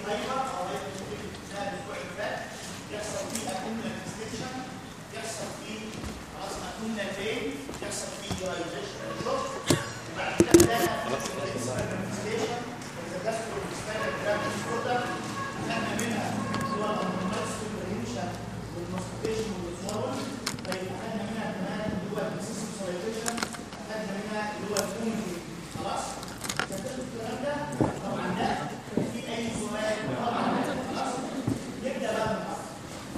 هايبر او هايبر ده الاسبوع اللي فات يحصل فيه اكومنا ديستنشن يحصل فيه خلاص اكومنا بين يحصل فيه دايجيشن شوف وبعد كده ده اكسبيرمنتيشن اذا ده ستاندرد جرام ديسوردر خدنا منها اللي هو الهرمونات سوبريشن والماستيشن والوزارون طيب خدنا منها كمان اللي هو السيستم سوليفيشن خدنا منها اللي هو الكوميدي خلاص ذاكرت الكلام ده طبعا ده في اي سؤال طبعا خلاص نبدا بقى من الأصل.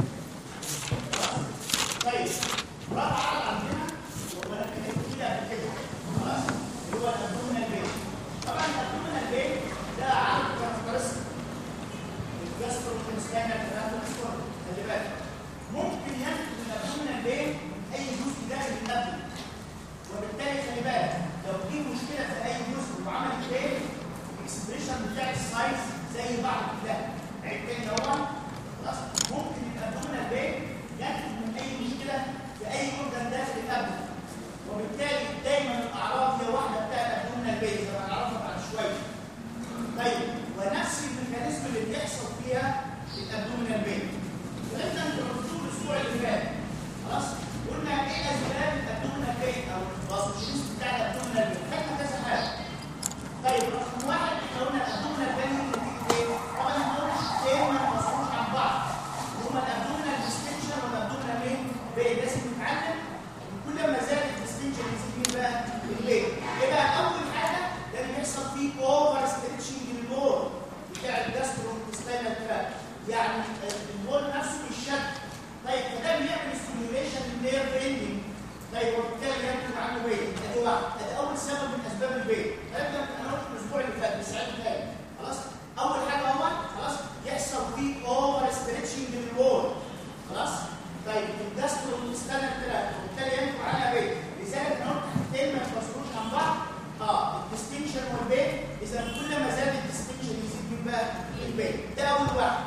خلاص؟ طيب رابع عندنا ولكن كده قبل كده خلاص اللي هو الابدومينال بين طبعا الابدومينال بين ده عارف كاركترستيك الجاستروكنسكانا الكلام خلي بالك ممكن ينتج من الابدومينال بين اي جزء داخل الابدومين وبالتالي خلي بالك لو في مشكله في اي جزء وعملت ايه الاكسبريشن بتاع السايز زي بعض كده عيب تاني اهو خلاص ممكن الابدومينال بين ينتج من اي مشكله في اي اورجان داخل الابدومين وبالتالي دايما الاعراض هي واحده بتاع الابدومينال بين زي ما هنعرفها بعد شويه طيب ونفس الميكانيزم اللي بيحصل فيها الابدومينال بين فانت انت الدكتور الاسبوع اللي فات خلاص قلنا ايه اسباب الابدومينال بين او الباسوشيس بتاع الابدومينال بين خدنا كذا حاجه طيب رقم واحد احنا قلنا الابدومينال بين نتيجه ايه؟ طبعا احنا قلنا حاجتين ما ينفصلوش عن بعض هما الابدومينال ديستنشن والابدومينال بين بين لازم نتعلم كل ما زاد الديستنشن يزيد مين بقى؟ الليل ايه بقى اول حاجه ده اللي بيحصل فيه اوفر ستريتشنج للبول بتاع الجاسترو انتستينال تراك يعني البول نفسه بيشد طيب فده بيعمل ستيميوليشن للنيرف اندنج طيب وبالتالي ينتج عنه بين ادي واحد ادي اول سبب من اسباب البين ابدا انا قلت الاسبوع اللي فات بس عيد تاني خلاص اول حاجه اول خلاص يحصل فيه اوفر ستريتشنج للبول خلاص طيب الجاسترو انتستينال تراك وبالتالي ينتج عنها بين لذلك انا قلت حاجتين ما ينفصلوش عن بعض اه الديستنشن والبين اذا كل ما زاد الديستنشن يزيد مين بقى البين ده اول واحد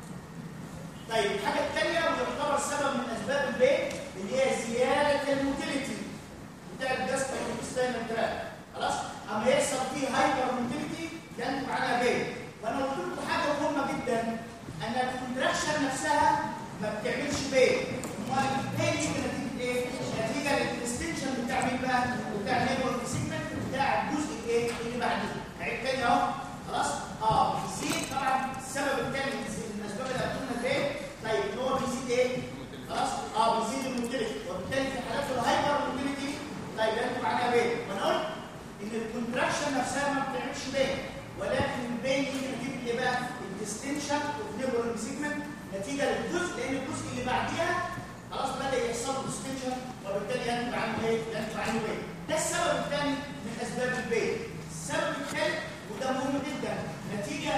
طيب الحاجه الثانيه ويعتبر سبب من اسباب البين اللي هي زياده الموتيليتي بتاع الجاستروكستينال تراك خلاص اما يحصل فيه هايبر موتيليتي ينتج عنها بين وانا قلت لكم حاجه مهمه جدا ان الكونتراكشن نفسها ما بتعملش بين امال البين يجي نتيجه ايه؟ نتيجه للديستنشن بتاع مين بقى؟ بتاع النيرفال سيجمنت بتاع الجزء الايه؟ اللي بعديه عيد تاني اهو خلاص؟ اه بيزيد طبعا السبب الثاني من اسباب الابدومينال بين طيب ان هو بيزيد ايه؟ خلاص؟ اه بيزيد الموتيليتي وبالتالي في حالات الهايبر موتيليتي طيب ينتج عنها بين وانا قلت ان الكونتراكشن نفسها ما بتعملش بين ولكن البين يجي نتيجه ايه بقى؟ الديستنشن اوف نيرفال سيجمنت نتيجه للجزء لان الجزء اللي بعديها خلاص بدا يحصل له ديستنشن وبالتالي ينتج عنه ايه؟ ينتج عنه بين ده السبب الثاني من اسباب البين السبب الثالث وده مهم جدا نتيجه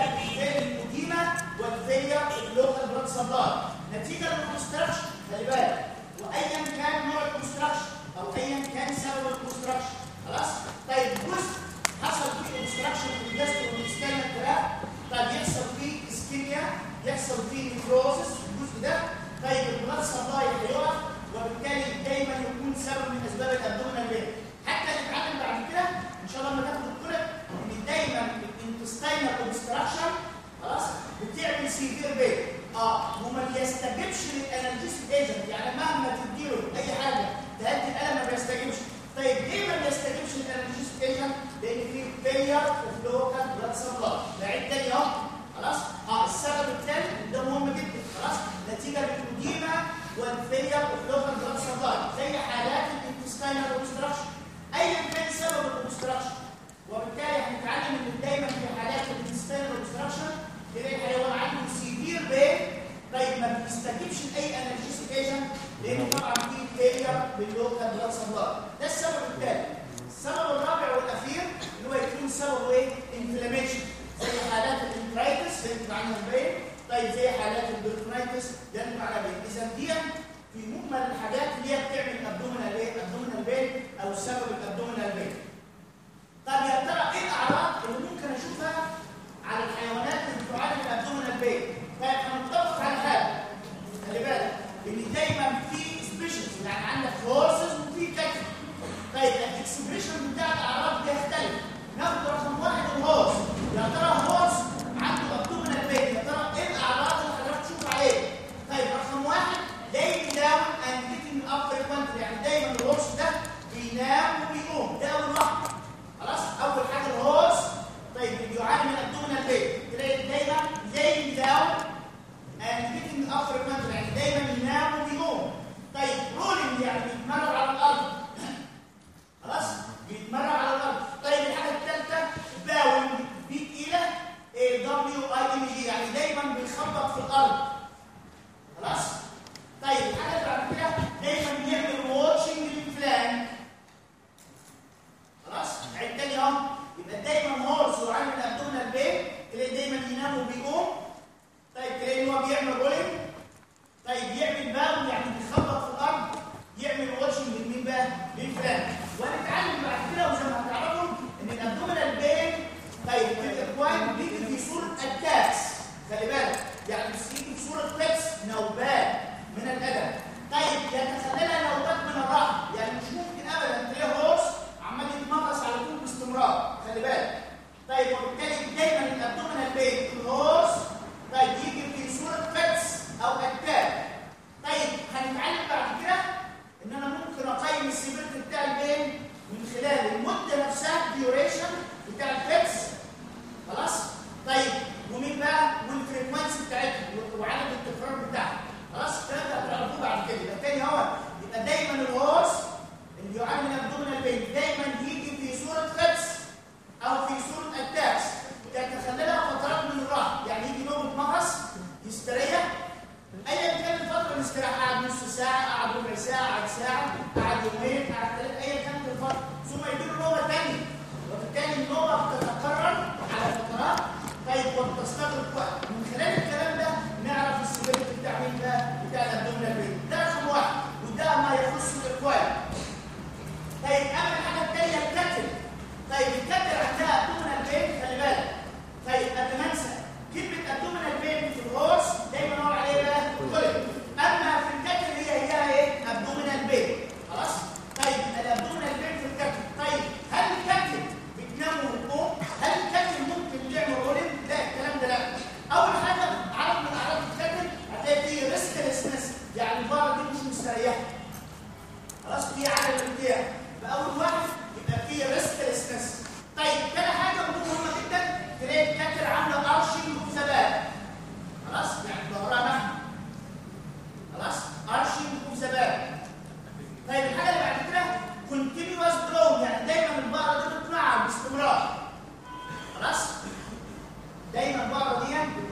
للمديمه والفيا اللوكال بلاد سبلاي نتيجه للكونستراكشن خلي بالك وايا كان نوع الكونستراكشن او ايا كان سبب الكونستراكشن خلاص طيب جزء حصل فيه كونستراكشن في الجسم والسكان تراك طيب يحصل فيه اسكيميا يحصل فيه نيكروزس الجزء ده طيب البلاد سبلاي هيقف وبالتالي دايما يكون سبب من اسباب الابدومينال بين حتى نتعلم بعد كده ان شاء الله لما تاخد الكلى ان دايما الانتستينال اوبستراكشن خلاص بتعمل سيفير بين اه وما بيستجيبش للانالجيسيك ايجنت يعني مهما تديله اي حاجه تهدي الالم ما بيستجيبش طيب ليه ما بيستجيبش للانالجيسيك ايجنت؟ لان في فيلير اوف لوكال بلاد سبلاي بعيد تاني اهو خلاص اه السبب الثالث ده مهم جدا خلاص نتيجه للاديمه والفيلير اوف لوكال بلاد سبلاي زي حالات الانتستينال اوبستراكشن ايا كان سبب الاوبستراكشن وبالتالي هنتعلم ان دايما في حالات الانتستينال اوبستراكشن تلاقي الحيوان عنده سيفير بين طيب ما بيستجيبش لاي انرجيسيك ايجنت لان طبعا في فيلير باللوكال بلاد سبلاي ده السبب الثالث السبب الرابع والاخير اللي هو يكون سببه ايه؟ انفلاميشن زي حالات الانترايتس ينتج عنها البين طيب زي حالات البرتونايتس ينتج عنها البين اذا دي في مجمل الحاجات اللي هي بتعمل ابدومينال ايه؟ ابدومينال بين او سبب الابدومينال بين طب يا ترى ايه الاعراض اللي ممكن اشوفها على الحيوانات اللي بتعاني من الابدومينال بين؟ طيب هنتفق على حاجه خلي بالك ان دايما في سبيشيز يعني عندك هورسز وفي كتف طيب الاكسبريشن بتاع الاعراض بيختلف ناخد رقم واحد الهورس يا ترى هورس عنده ابدومينال بين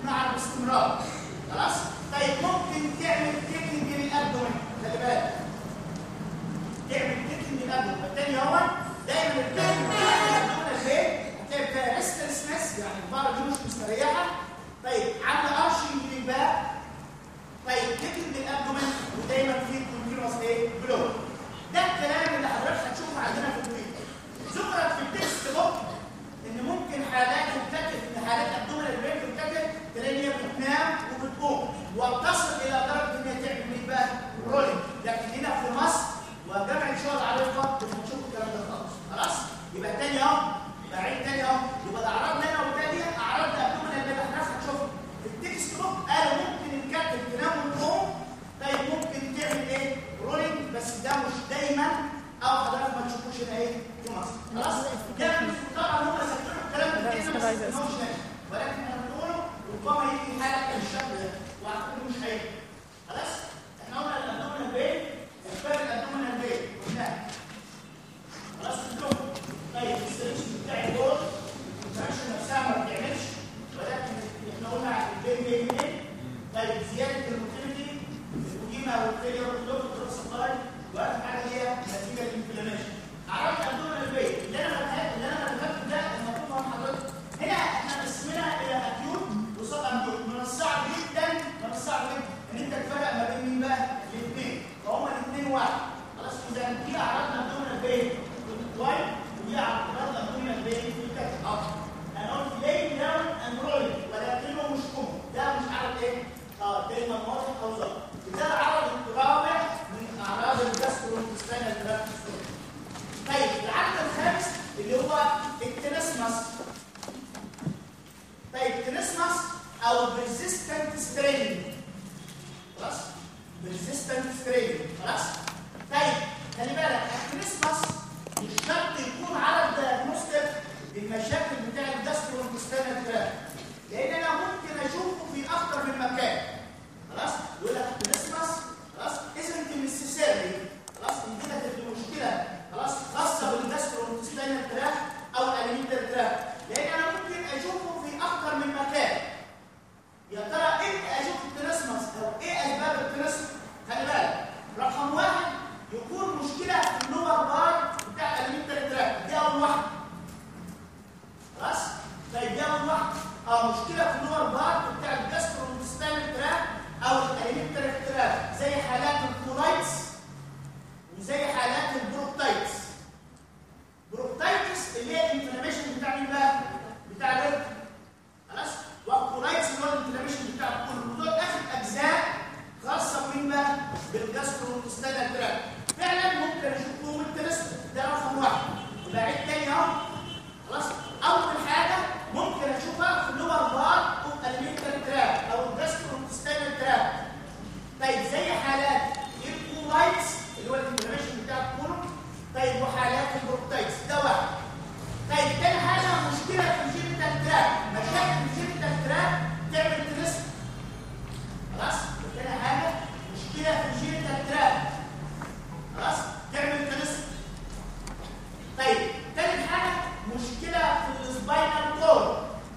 تمنعها باستمرار خلاص طيب ممكن تعمل تكنيك للابدومين خلي بالك تعمل تكنيك للابدومين فالتاني هو دايما الكلمه بتاعت الابدومين البيت هتلاقي فيها ريستلسنس يعني البارا دي مش مستريحه طيب عامله ارشنج للباب طيب تكنيك للابدومين ودايما في كونتينوس ايه بلو ده الكلام اللي حضرتك هتشوفه عندنا في البيت ذكرت في التكست بوك ان ممكن حالات تتكتب ان حالات ابدومينال بريك تتكتب تلاقي هي بتنام وبتقوم وتصل الى درجه ان هي تعمل ايه بقى؟ رولينج لكن هنا في مصر وجامعه شغل العريقه مش هتشوف الكلام ده خالص خلاص؟ يبقى تاني اهو بعيد تاني اهو يبقى الاعراض هنا والتانيه اعراض الابدومينال بريك احنا هنشوفها في التكست بوك قالوا ممكن الكاتب تنام وتقوم طيب ممكن تعمل ايه؟ رولينج بس ده مش دايما او حضرتك ما تشوفوش هنا ايه؟ في مصر خلاص؟ ده طبعا هم سجلوا الكلام ده كده بس ما هوش ناجح ولكن انا بقوله ربما يجي حاله بالشكل ده واعتقد مش هيجي خلاص؟ احنا قلنا الابدومينال بين اسباب الابدومينال بين قلناها خلاص كلهم طيب السيرش بتاعي دول الفراكشن نفسها ما بتعملش ولكن احنا قلنا البين جاي منين؟ طيب زياده الموتيليتي القديمه والفيلير والدوت والدروس سبلاي واخر حاجه هي نتيجه الانفلاميشن عرفت عندنا البيت اللي انا بتهيأ اللي انا بتهيأ ده المفروض مع حضرتك هنا احنا قسمناها الى اكيوت وصاب اكيوت من الصعب جدا من الصعب جدا ان انت تفرق ما بين مين بقى؟ الاثنين فهم الاثنين واحد خلاص اذا دي اعراض عندنا البيت كويس ودي اعراض عندنا البيت في الكتف اكتر انا قلت ليه داون اند رولينج ولكنه مش كوم ده مش عارف ايه؟ اه كلمه واضح او ظبط ده العرض الرابع من اعراض الجاستروانتستينال تراكت طيب العدد الخامس اللي هو التنسمس طيب التنسمس او persistent سترينج خلاص persistent سترينج خلاص طيب خلي بالك التنسمس مش شرط يكون عرض دايجنوستيك للمشاكل بتاع الجاستروانتستينال تراكت لان انا ممكن اشوفه في اكتر من مكان خلاص يقول لك التنسمس خلاص isn't necessary خلاص ان كده تبقى مشكله خلاص خاصه بالجاستروانتستينال تراك او الاليمنتال تراك لان انا ممكن اشوفه في اكتر من مكان يا ترى امتى اشوف التنسمس او ايه اسباب التنسمس خلي بالك رقم واحد يكون مشكله في اللور بار بتاع الاليمنتال تراك دي اول واحده خلاص طيب دي اول واحده او مشكله في اللور بار بتاع الجاستروانتستينال تراك او الاليمنتال تراك زي حالات الكولايتس وزي حالات البروكتايتس بروكتايتس اللي هي الانفلاميشن بتاع مين بقى؟ بتاع الرد خلاص والكولايتس اللي هو الانفلاميشن بتاع الكل ودول اخر اجزاء خاصه بمين بقى؟ بالجاستروانتستينال تراك فعلا ممكن اشوفهم التنسل ده رقم واحد وبعيد تاني اهو خلاص اول حاجه ممكن اشوفها في اللور بار اوف اليمنتال تراك او الجاستروانتستينال تراك طيب زي حالات الكولايتس اللي هو الانفلاميشن بتاع الكولون طيب وحالات البروكتايتس ده واحد طيب تاني حاجه مشكله في الجينيتال تراك مشاكل في الجينيتال تراك تعمل تنسل خلاص تاني حاجه مشكله في الجينيتال تراك خلاص تعمل تنسل طيب تاني حاجه مشكله في السباينال كورد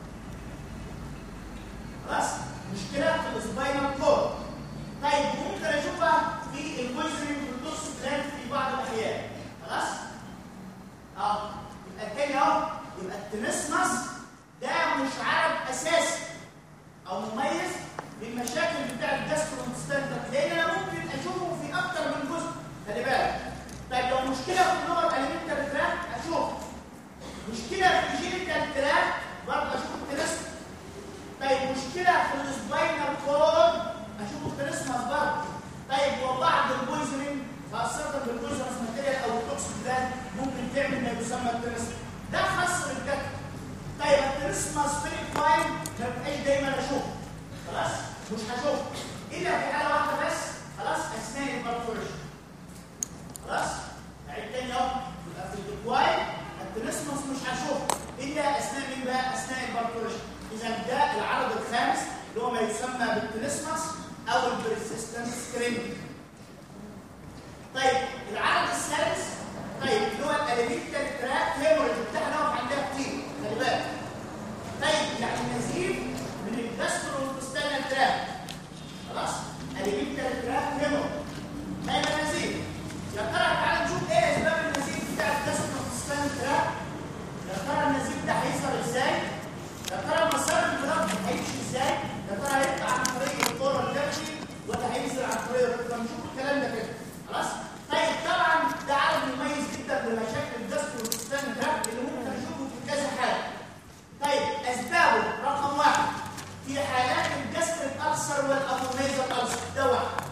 خلاص مشكله في السباينال كورد طيب ممكن اشوفها في البويزنج والتوكسيك في بعض الاحيان خلاص اه يبقى التاني اهو يبقى التنسمس ده مش عرض اساسي او مميز للمشاكل بتاع الجاستروانتستينال لان انا ممكن اشوفه في اكتر من جزء خلي بالك طيب لو مشكله في اللغه الاليمنتال تراك اشوف مشكله في الجينيتال تراك برضه اشوف التنسمس طيب مشكله في السباينال كورد اشوف التنسمس برضه طيب وبعض البويزنينج خاصه بالبويزنس ماتيريال او التوكسيك ده ممكن تعمل ما يسمى التنسمس ده خاص بالكتف طيب التنسمس في الكلاين ما بقاش دايما اشوفه خلاص مش هشوفه الا في حاله واحده بس خلاص اثناء البارتوريشن خلاص عيد تاني اهو يبقى في الكواي التنسمس مش هشوفه الا اثناء مين بقى اثناء البارتوريشن اذا ده العرض الخامس اللي هو ما يسمى بالتنسمس او البرسيستنت سكرينج طيب العدد السادس طيب اللي هو الاليمنتال تراك هيموريج بتاعنا واقف عندنا كتير خلي بالك طيب يعني نزيف من الجاسترو الالسر والابوميزا الالسر ده واحد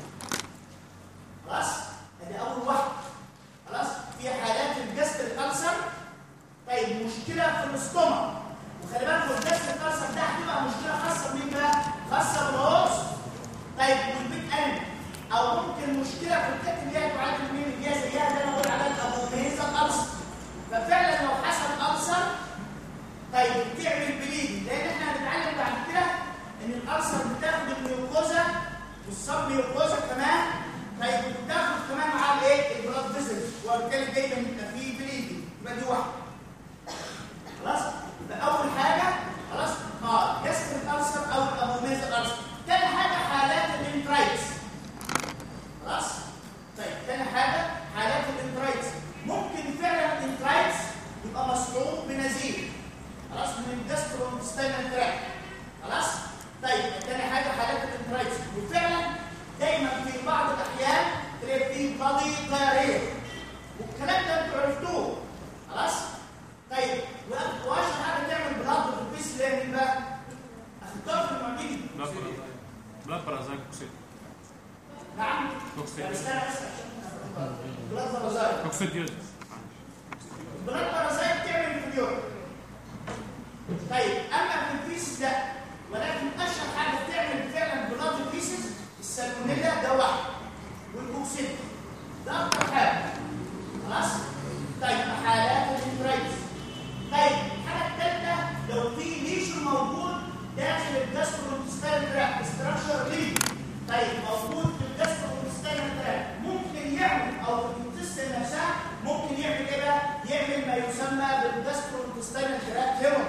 خلاص ادي اول واحد خلاص في حالات الجسد الالسر طيب مشكله في الاستومك وخلي بالكم الجسد الالسر ده هتبقى مشكله خاصه بمين بقى خاصه بالهوس طيب والبيت انمي او ممكن مشكله في الكتف اللي هي تعادل مين اللي هي زيها اللي انا بقول عليها الابوميزا الالسر ففعلا لو حصل السر طيب بتعمل بليدنج لان احنا هنتعلم بعد كده ان الالسر بتاخد الميوكوزا والسب ميوكوزا كمان طيب بتاخد كمان معاها الايه البلاد فيزلز وبالتالي دايما يبقى فيه بليدنج يبقى دي واحده خلاص يبقى اول حاجه خلاص اه جسم الالسر او الابوميزا الالسر تاني حاجه حالات الانترايتس خلاص طيب تاني حاجه حالات الانترايتس ممكن فعلا الانترايتس يبقى مصحوب بنزيف خلاص من الجاستروستينال تراك خلاص طيب تاني حاجه حالات الانترايتس وفعلا دايما في بعض الاحيان تلاقي في بادي دايريه والكلام ده انتوا عرفتوه خلاص طيب واشهر حاجه تعمل بلاد في البيس اللي هي مين بقى؟ اخدتوها في المعميدي بلاد برازايل توكسيد نعم توكسيد بس انا بس عشان بلاد بارازايت توكسيد يوز بلاد بارازايت تعمل في اليوم طيب اما في الفيسز ده ولكن اشهر حاجه بتعمل فعلا بلاد الفيسز السالمونيلا ده واحد والكوكسيد ده اكتر حاجه خلاص طيب حالات الانترايتس طيب الحاجه الثالثه لو في ليشن موجود داخل الجاستروانتستاينال تراك استراكشر ليه طيب موجود في الجاستروانتستاينال تراك ممكن يعمل او في الانتستين نفسها ممكن يعمل ايه بقى؟ يعمل ما يسمى بالجاستروانتستاينال تراك هيموريج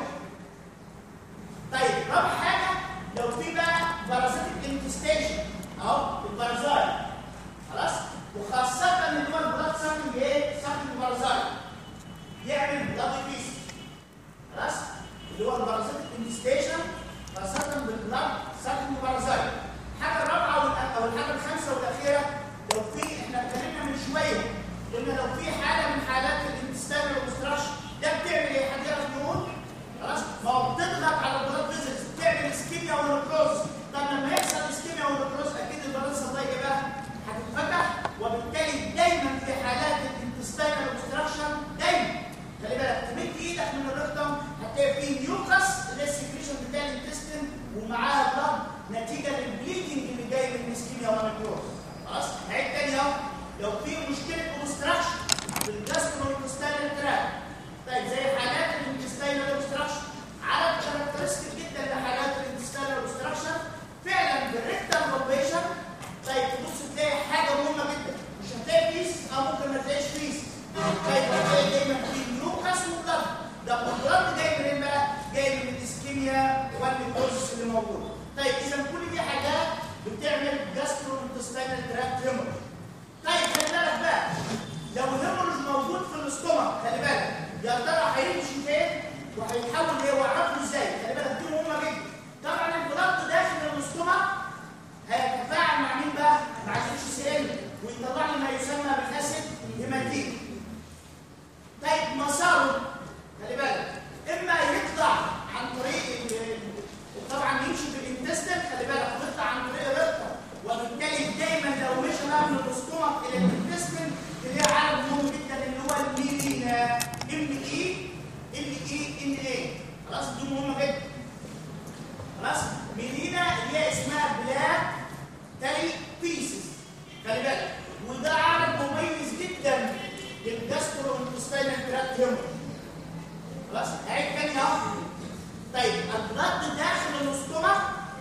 طيب رابع حاجه لو في بقى بارازيتيك انتستيشن اهو البارازايت خلاص وخاصه ان هو البلاد ساكن ايه؟ ساكن البارازايت يعمل بلاد بيس خلاص اللي هو البارازيتيك انتستيشن خاصه بالبلاد ساكن البارازايت الحاجه الرابعه والأ- او الحاجه الخامسه والاخيره لو في احنا اتكلمنا من شويه قلنا لو في حاله من حالات الانتستينال اوبستراكشن ده بتعمل ايه؟ حد يعرف يقول؟ خلاص ما هو بتضغط على البلاد فيزلز بتعمل اسكيميا ونكروز طب لما يحصل اسكيميا ونكروز اكيد البلاد سبلاي ايه بقى؟ هتتفتح وبالتالي دايما في حالات الانتستينال اوبستراكشن دايما خلي بالك تمد ايدك من الريكتوم هتلاقي فيه ميوكس اللي هي السكريشن بتاع الانتستين ومعاها بلاد نتيجه للبليدنج اللي جاي من الاسكيميا ونكروز خلاص هعيد تاني اهو لو في مشكله اوبستراكشن في الجاستروانتستينال تراك طيب زي حالات الانتستينال اوبستراكشن عدد كاركترستيك جدا لحالات الانتستينال اوبستراكشن فعلا بالريكتال روبيشن طيب تبص تلاقي حاجه مهمه جدا مش هتلاقي فيس او ممكن ما تلاقيش فيس طيب هتلاقي دايما في نوكس وبلد ده البلد جاي منين بقى؟ جاي من الاسكيميا والنيكروزس اللي موجود طيب اذا كل دي حاجات بتعمل جاسترو انتستينال تراكت هيموريج طيب خلي بالك بقى لو الهيموريج موجود في الاستومك خلي بالك يا ترى هيمشي فين وهيتحول ايه واعرفه ازاي خلي بالك دي مهمه جدا طبعا البلد داخل الاستومك هيتفاعل مع مين بقى؟ مع الاتش سي ال ويطلع لي ما يسمى بالاسيد هيماتيك طيب مساره خلي بالك اما يطلع عن طريق ال- طبعا يمشي في الانتستين خلي بالك ويطلع عن طريق الرقه وبالتالي دايما لو مشى بقى من الاستومك الى الانتستين تلاقي عدد مهم جدا اللي هو الميلينا ام اي ال اي ان اي خلاص دي مهمه جدا خلاص ميلينا اللي هي اسمها بلاك تالي بيسز خلي بالك وده عدد مميز جدا للجاسترو انتستينال تراكت هيموريج خلاص هعيد تاني اهو طيب البلد داخل الاستومك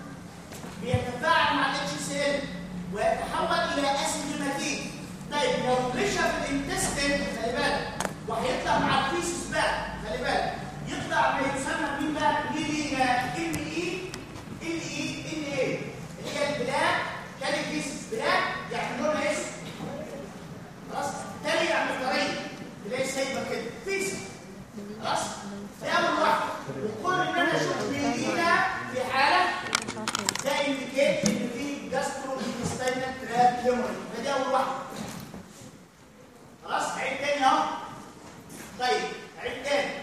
بيتفاعل مع الاتش سي ال ويتحول الى اسيد هيماتيك طيب لو مشى في الانتستين خلي بالك وهيطلع مع الفيسس بقى خلي بالك يطلع ما يسمى مين بقى ميلينا ام اي ال اي ان اي اللي هي البلاك تالي فيسس بلاك يعني لونها اسود خلاص تالي يعني طريه اللي هي سايبه كده فيسس خلاص دي اول واحده وكل ان انا اشوف ميلينا في حاله ده انديكيت ان في جاسترو انتستينال تراك هيموريج فدي اول واحده خلاص عيد تاني اهو طيب عيد تاني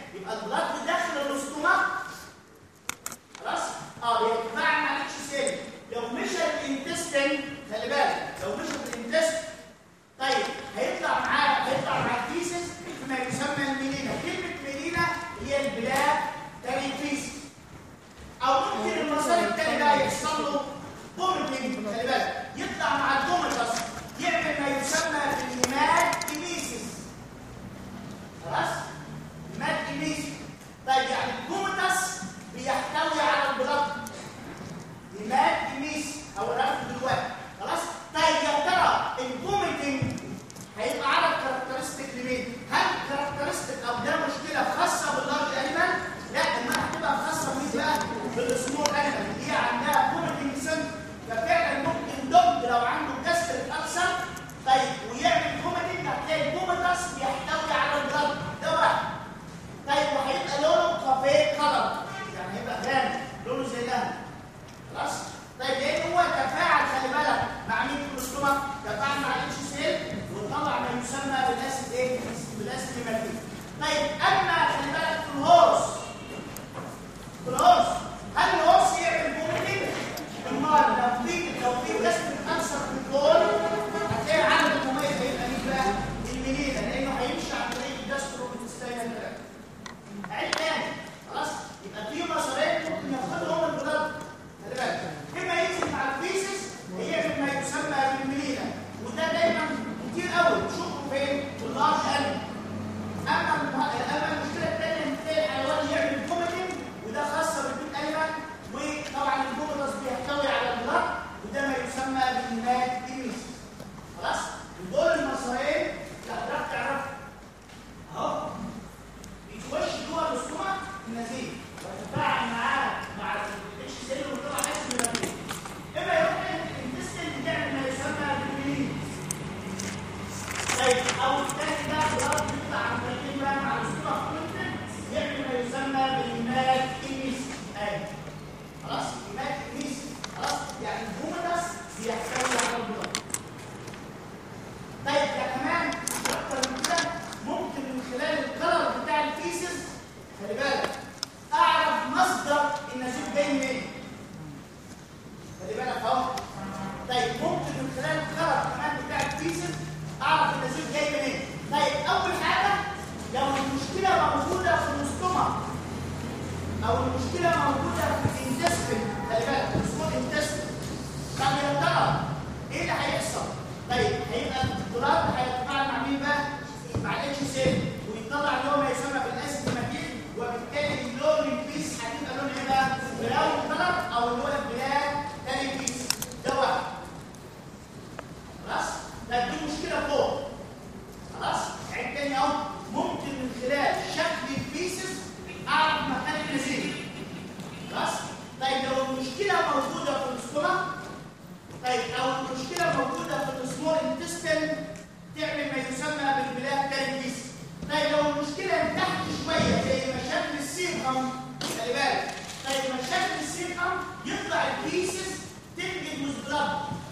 طيب او المشكله موجوده في السمول انتستين تعمل ما يسمى بالبلاك تاريكيس طيب لو المشكله تحت شويه زي مشاكل السيركم خلي بالك طيب مشاكل السيركم يطلع البيسز تنجد مزبلط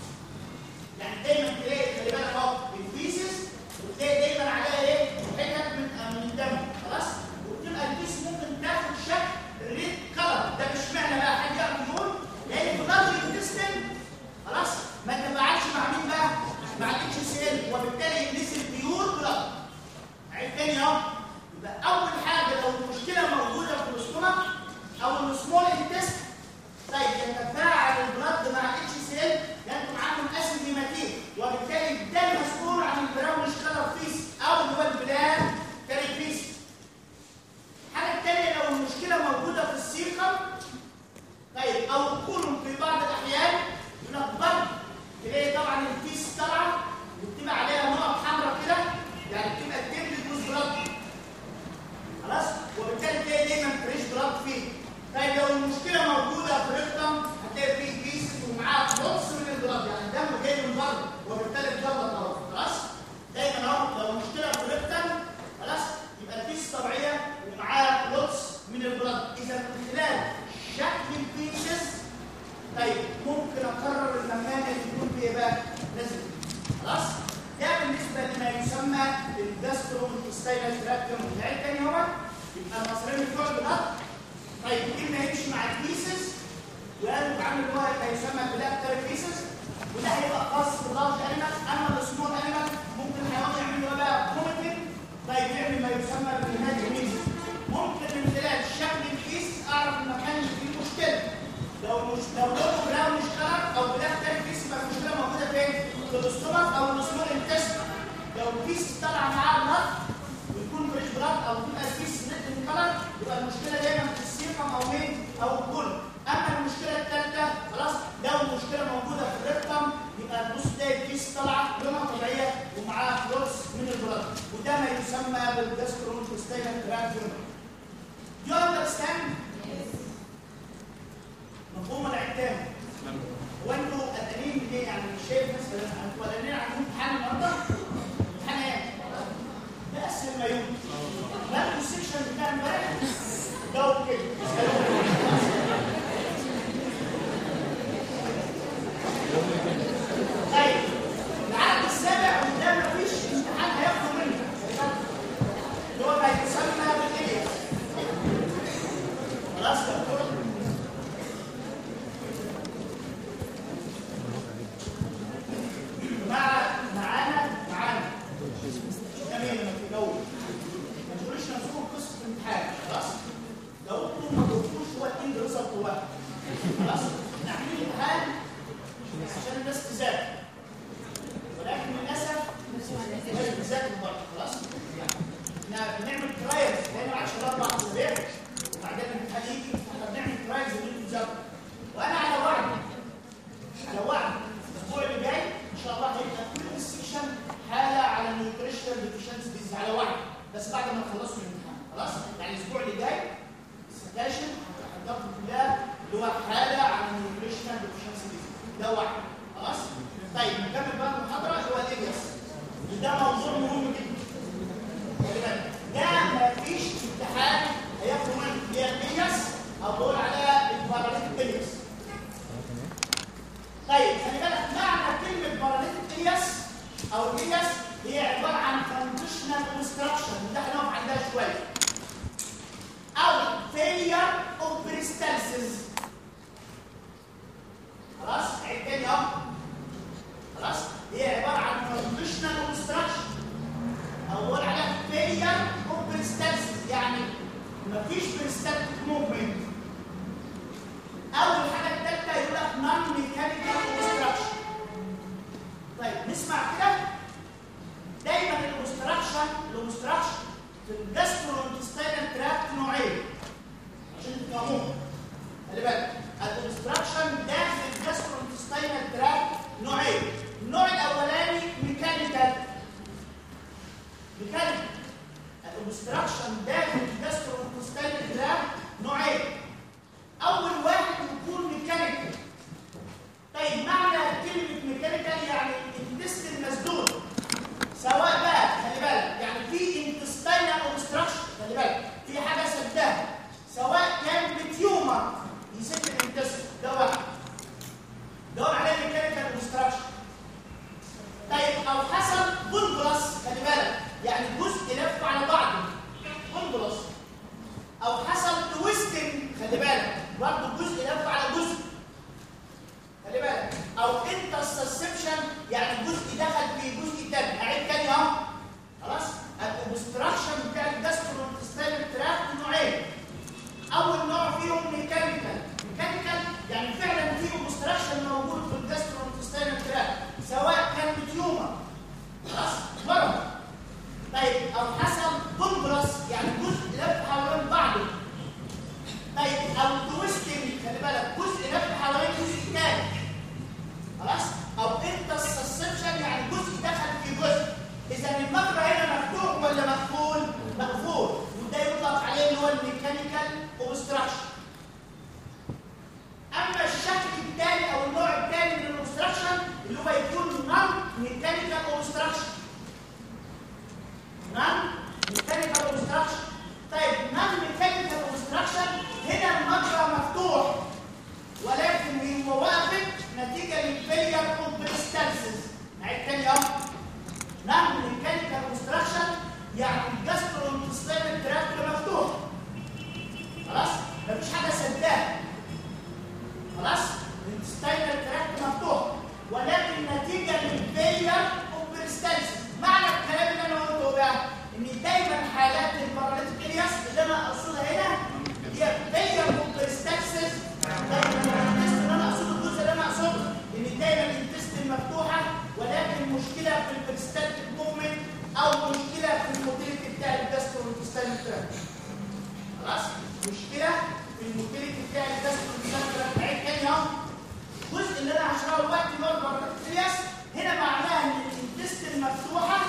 يعني دايما تلاقي خلي بالك اهو البيسز وتلاقي دايما عليها ايه حتت من من الدم خلاص وبتبقى البيس ممكن تاخد شكل ريد كلر ده مش معنى بقى حد يعرف يقول لان في الارض الانتستين خلاص ما تبعتش مع مين بقى مع الاتش سي ال وبالتالي ينزل بيور بلاد عيب تاني اهو يبقى اول حاجه لو المشكله موجوده في الاستومك او السمول انتست طيب يتفاعل البلد مع الاتش سي ال ينتج عنه الاسيد هيماتين وبالتالي ده المسؤول عن البراونش كلر فيس او اللي هو البلاد كاري فيس الحاجه الثانيه لو المشكله موجوده في السيقم طيب او الكولوم في بعض الاحيان ينقبض تلاقي طبعا الفيس طالعه وبتبقى عليها نقط حمراء كده يعني بتبقى تبلد جزء بلاد خلاص وبالتالي تلاقي دايما فريش بلاد فيه طيب لو المشكله موجوده في الريكتم هتلاقي فيه بيسز ومعاه نص من البلاد يعني الدم جاي من بره وبالتالي اتجلط اهو خلاص دايما اهو لو المشكله في الريكتم خلاص يبقى البيس طبيعيه ومعاه نص من البلاد اذا من خلال شكل البيسز طيب ممكن اقرر المكان اللي يكون فيه بقى نزل خلاص ده بالنسبه لما يسمى الجاسترو انتستينال تراكتوم العين تاني هو يبقى المصريين بتوع البلاد طيب اما يمشي مع البيسز ويقلب عامل اللي هو هيسمى بلاك تيرفيسز وده هيبقى خاص باللارج انيمال اما السمول انيمال ممكن الحيوان يعمل له بقى فوميتنج طيب يعمل ما يسمى بالهيماتوميز ممكن من خلال شكل الكيس اعرف المكان اللي فيه مشكله لو مش لو لونه براون مش كلر او بلاك تيرفيس يبقى المشكله موجوده فين؟ في الاستومك او السمول انتست لو الكيس طلع معاه بلاد ويكون فريش بلاد او تبقى الكيس نت كلر يبقى المشكله دايما في السيركم او مين او الكل اما المشكله الثالثه خلاص لو المشكله موجوده في الريكتم يبقى تبص تلاقي الكيس طالعه لونها طبيعيه ومعاها فلوس من البلاد وده ما يسمى بالجاسترونتستينال تراكتوم Do you understand؟ مفهوم ولا عيد تاني؟ هو انتوا قلقانين من ايه؟ يعني مش شايف ناس انتوا قلقانين عندكم امتحان النهارده؟ امتحان ايه؟ ده اسهل ما يمكن. لا السكشن بتاع امبارح جاوب كده. طيب العقد السابع وده مفيش امتحان هياخده منه. اللي هو ما يسمى بالإلياس. خلاص يا دكتور؟ مع معانا معانا جميل لما تجاوب ما تقوليش نفسكم قصه امتحان خلاص جاوبتوا ما جاوبتوش هو الاند ريزلت واحد خلاص احنا عاملين امتحان عشان الناس تذاكر ولكن للاسف الناس مش بتذاكر برضه خلاص احنا بنعمل ترايلز دايما عشان اربع اسابيع وبعدين الامتحان يجي احنا بنعمل ترايلز ان انتوا تذاكروا وانا على وعد على وعد الاسبوع اللي جاي ان شاء الله هيبقى كل السكشن حاله على النيوتريشنال ديفيشنسي ديزيز على وعد بس بعد ما نخلصوا الامتحان خلاص يعني الاسبوع اللي جاي السكاشن هتحضروا كلها اللي هو حاله على النيوتريشنال ديفيشنسي ديزيز ده وعد خلاص طيب نكمل بقى المحاضره اللي هو الالياس وده موضوع مهم جدا خلي بالك ده مفيش امتحان هياخدوا منه هي الالياس او بقول عليها الباراليتيك الياس طيب خلي بالك معنى كلمة باراليتيك إلياس أو إلياس هي عبارة عن conditional construction ده هنقف عندها شوية أو failure of peristalsis خلاص عيد تاني أهو خلاص هي عبارة عن conditional construction أو بقول عليها failure of peristalsis يعني مفيش peristaltic movement اول حاجه الثالثه يقول لك نون ميكانيكال كونستراكشن طيب نسمع كده دايما الكونستراكشن الكونستراكشن في الجاسترونتستينال تراكت نوعين عشان تفهموه خلي بالك الكونستراكشن داخل الجاسترونتستينال تراكت نوعين النوع الاولاني ميكانيكال ميكانيكال الكونستراكشن داخل الجاسترونتستينال تراكت نوعين اول واحد يكون ميكانيكال طيب معنى كلمه او انترسبشن يعني جزء دخل في جزء تاني اعيد تاني اهو خلاص الاوبستراكشن بتاع الجاستروانتستينال تراكت نوعين اول نوع فيهم ميكانيكال ميكانيكال يعني فعلا في اوبستراكشن موجود في الجاستروانتستينال تراكت سواء كان تيومر خلاص مرض طيب او حسب كونجرس يعني جزء لف حوالين بعضه طيب او تويستنج خلي بالك جزء لف حوالين جزء تاني خلاص او انترسبشن يعني جزء دخل في جزء اذا المجرى هنا مفتوح ولا مقفول مقفول وده يطلق عليه اللي هو الميكانيكال اوبستراكشن اما الشكل الثاني او النوع الثاني من الاوبستراكشن اللي هو يكون نون ميكانيكال اوبستراكشن نون ميكانيكال اوبستراكشن طيب نون ميكانيكال اوبستراكشن هنا المجرى مفتوح ولكن هو واقف نتيجه للفيلير كومبريستانسز نعيد تاني اهو نون ميكانيكال اوبستراكشن يعني الجاستروانتستينال تراكت مفتوح خلاص مفيش حاجه سداه خلاص الانتستينال تراكت مفتوح ولكن نتيجه للفيلير كومبريستانسز معنى الكلام اللي انا قلته بقى ان دايما حالات الباراليتيك الياس اللي انا اقصدها هنا هي فيلير كومبريستانسز دايما الانتست انا اقصده الجزء اللي انا اقصده ان دايما الانتست مفتوحه ولكن مشكله في البريستاتيك موفمنت او مشكله في الموتيليتي بتاع الجاستروانتستينال تراكت خلاص مشكله في الموتيليتي بتاع الجاستروانتستينال تراكت عيد تاني اهو الجزء اللي انا هشرحه دلوقتي اللي هو الباراليتيك الياس هنا معناها ان الانتست مفتوحه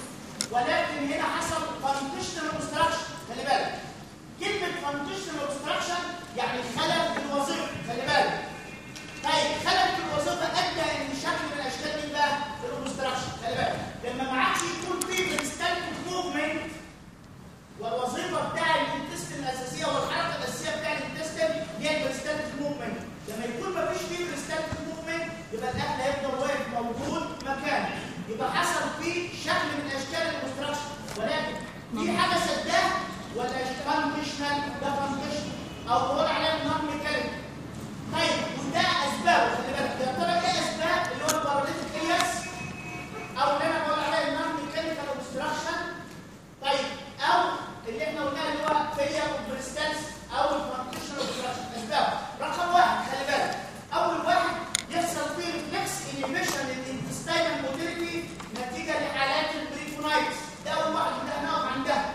ولكن هنا حصل فانكشنال اوبستراكشن خلي بالك كلمه فانكشنال اوبستراكشن يعني خلل في الوظيفه خلي بالك طيب خلل في الوظيفه ادى ان شكل من الاشكال دي بقى في الاوبستراكشن خلي بالك لما ما عادش يكون في بريستالتيك موفمنت والوظيفه بتاع الانتستين الاساسيه والحركه الاساسيه بتاع الانتستين هي البريستالتيك موفمنت لما يكون ما فيش فيه بريستالتيك موفمنت يبقى الاكل هيفضل واقف موجود مكانه يبقى حصل فيه شكل من اشكال الاوبستراكشن ولكن في حاجه سداه ولا فانكشنال ده فانكشنال او بقول عليه نون ميكانيك طيب وده اسبابه خلي بالك يا ترى ايه اسباب اللي هو الباراليتيك الياس او اللي انا بقول عليه النون ميكانيكال اوبستراكشن طيب او اللي احنا قلناه اللي هو فيلير بريستانس او الفانكشنال اوبستراكشن اسباب رقم واحد خلي بالك اول واحد يحصل فيه ريفلكس انيبيشن للانتستينال موتيليتي نتيجه لحالات البريفونايتس ده اول واحد اللي احنا هنقف عندها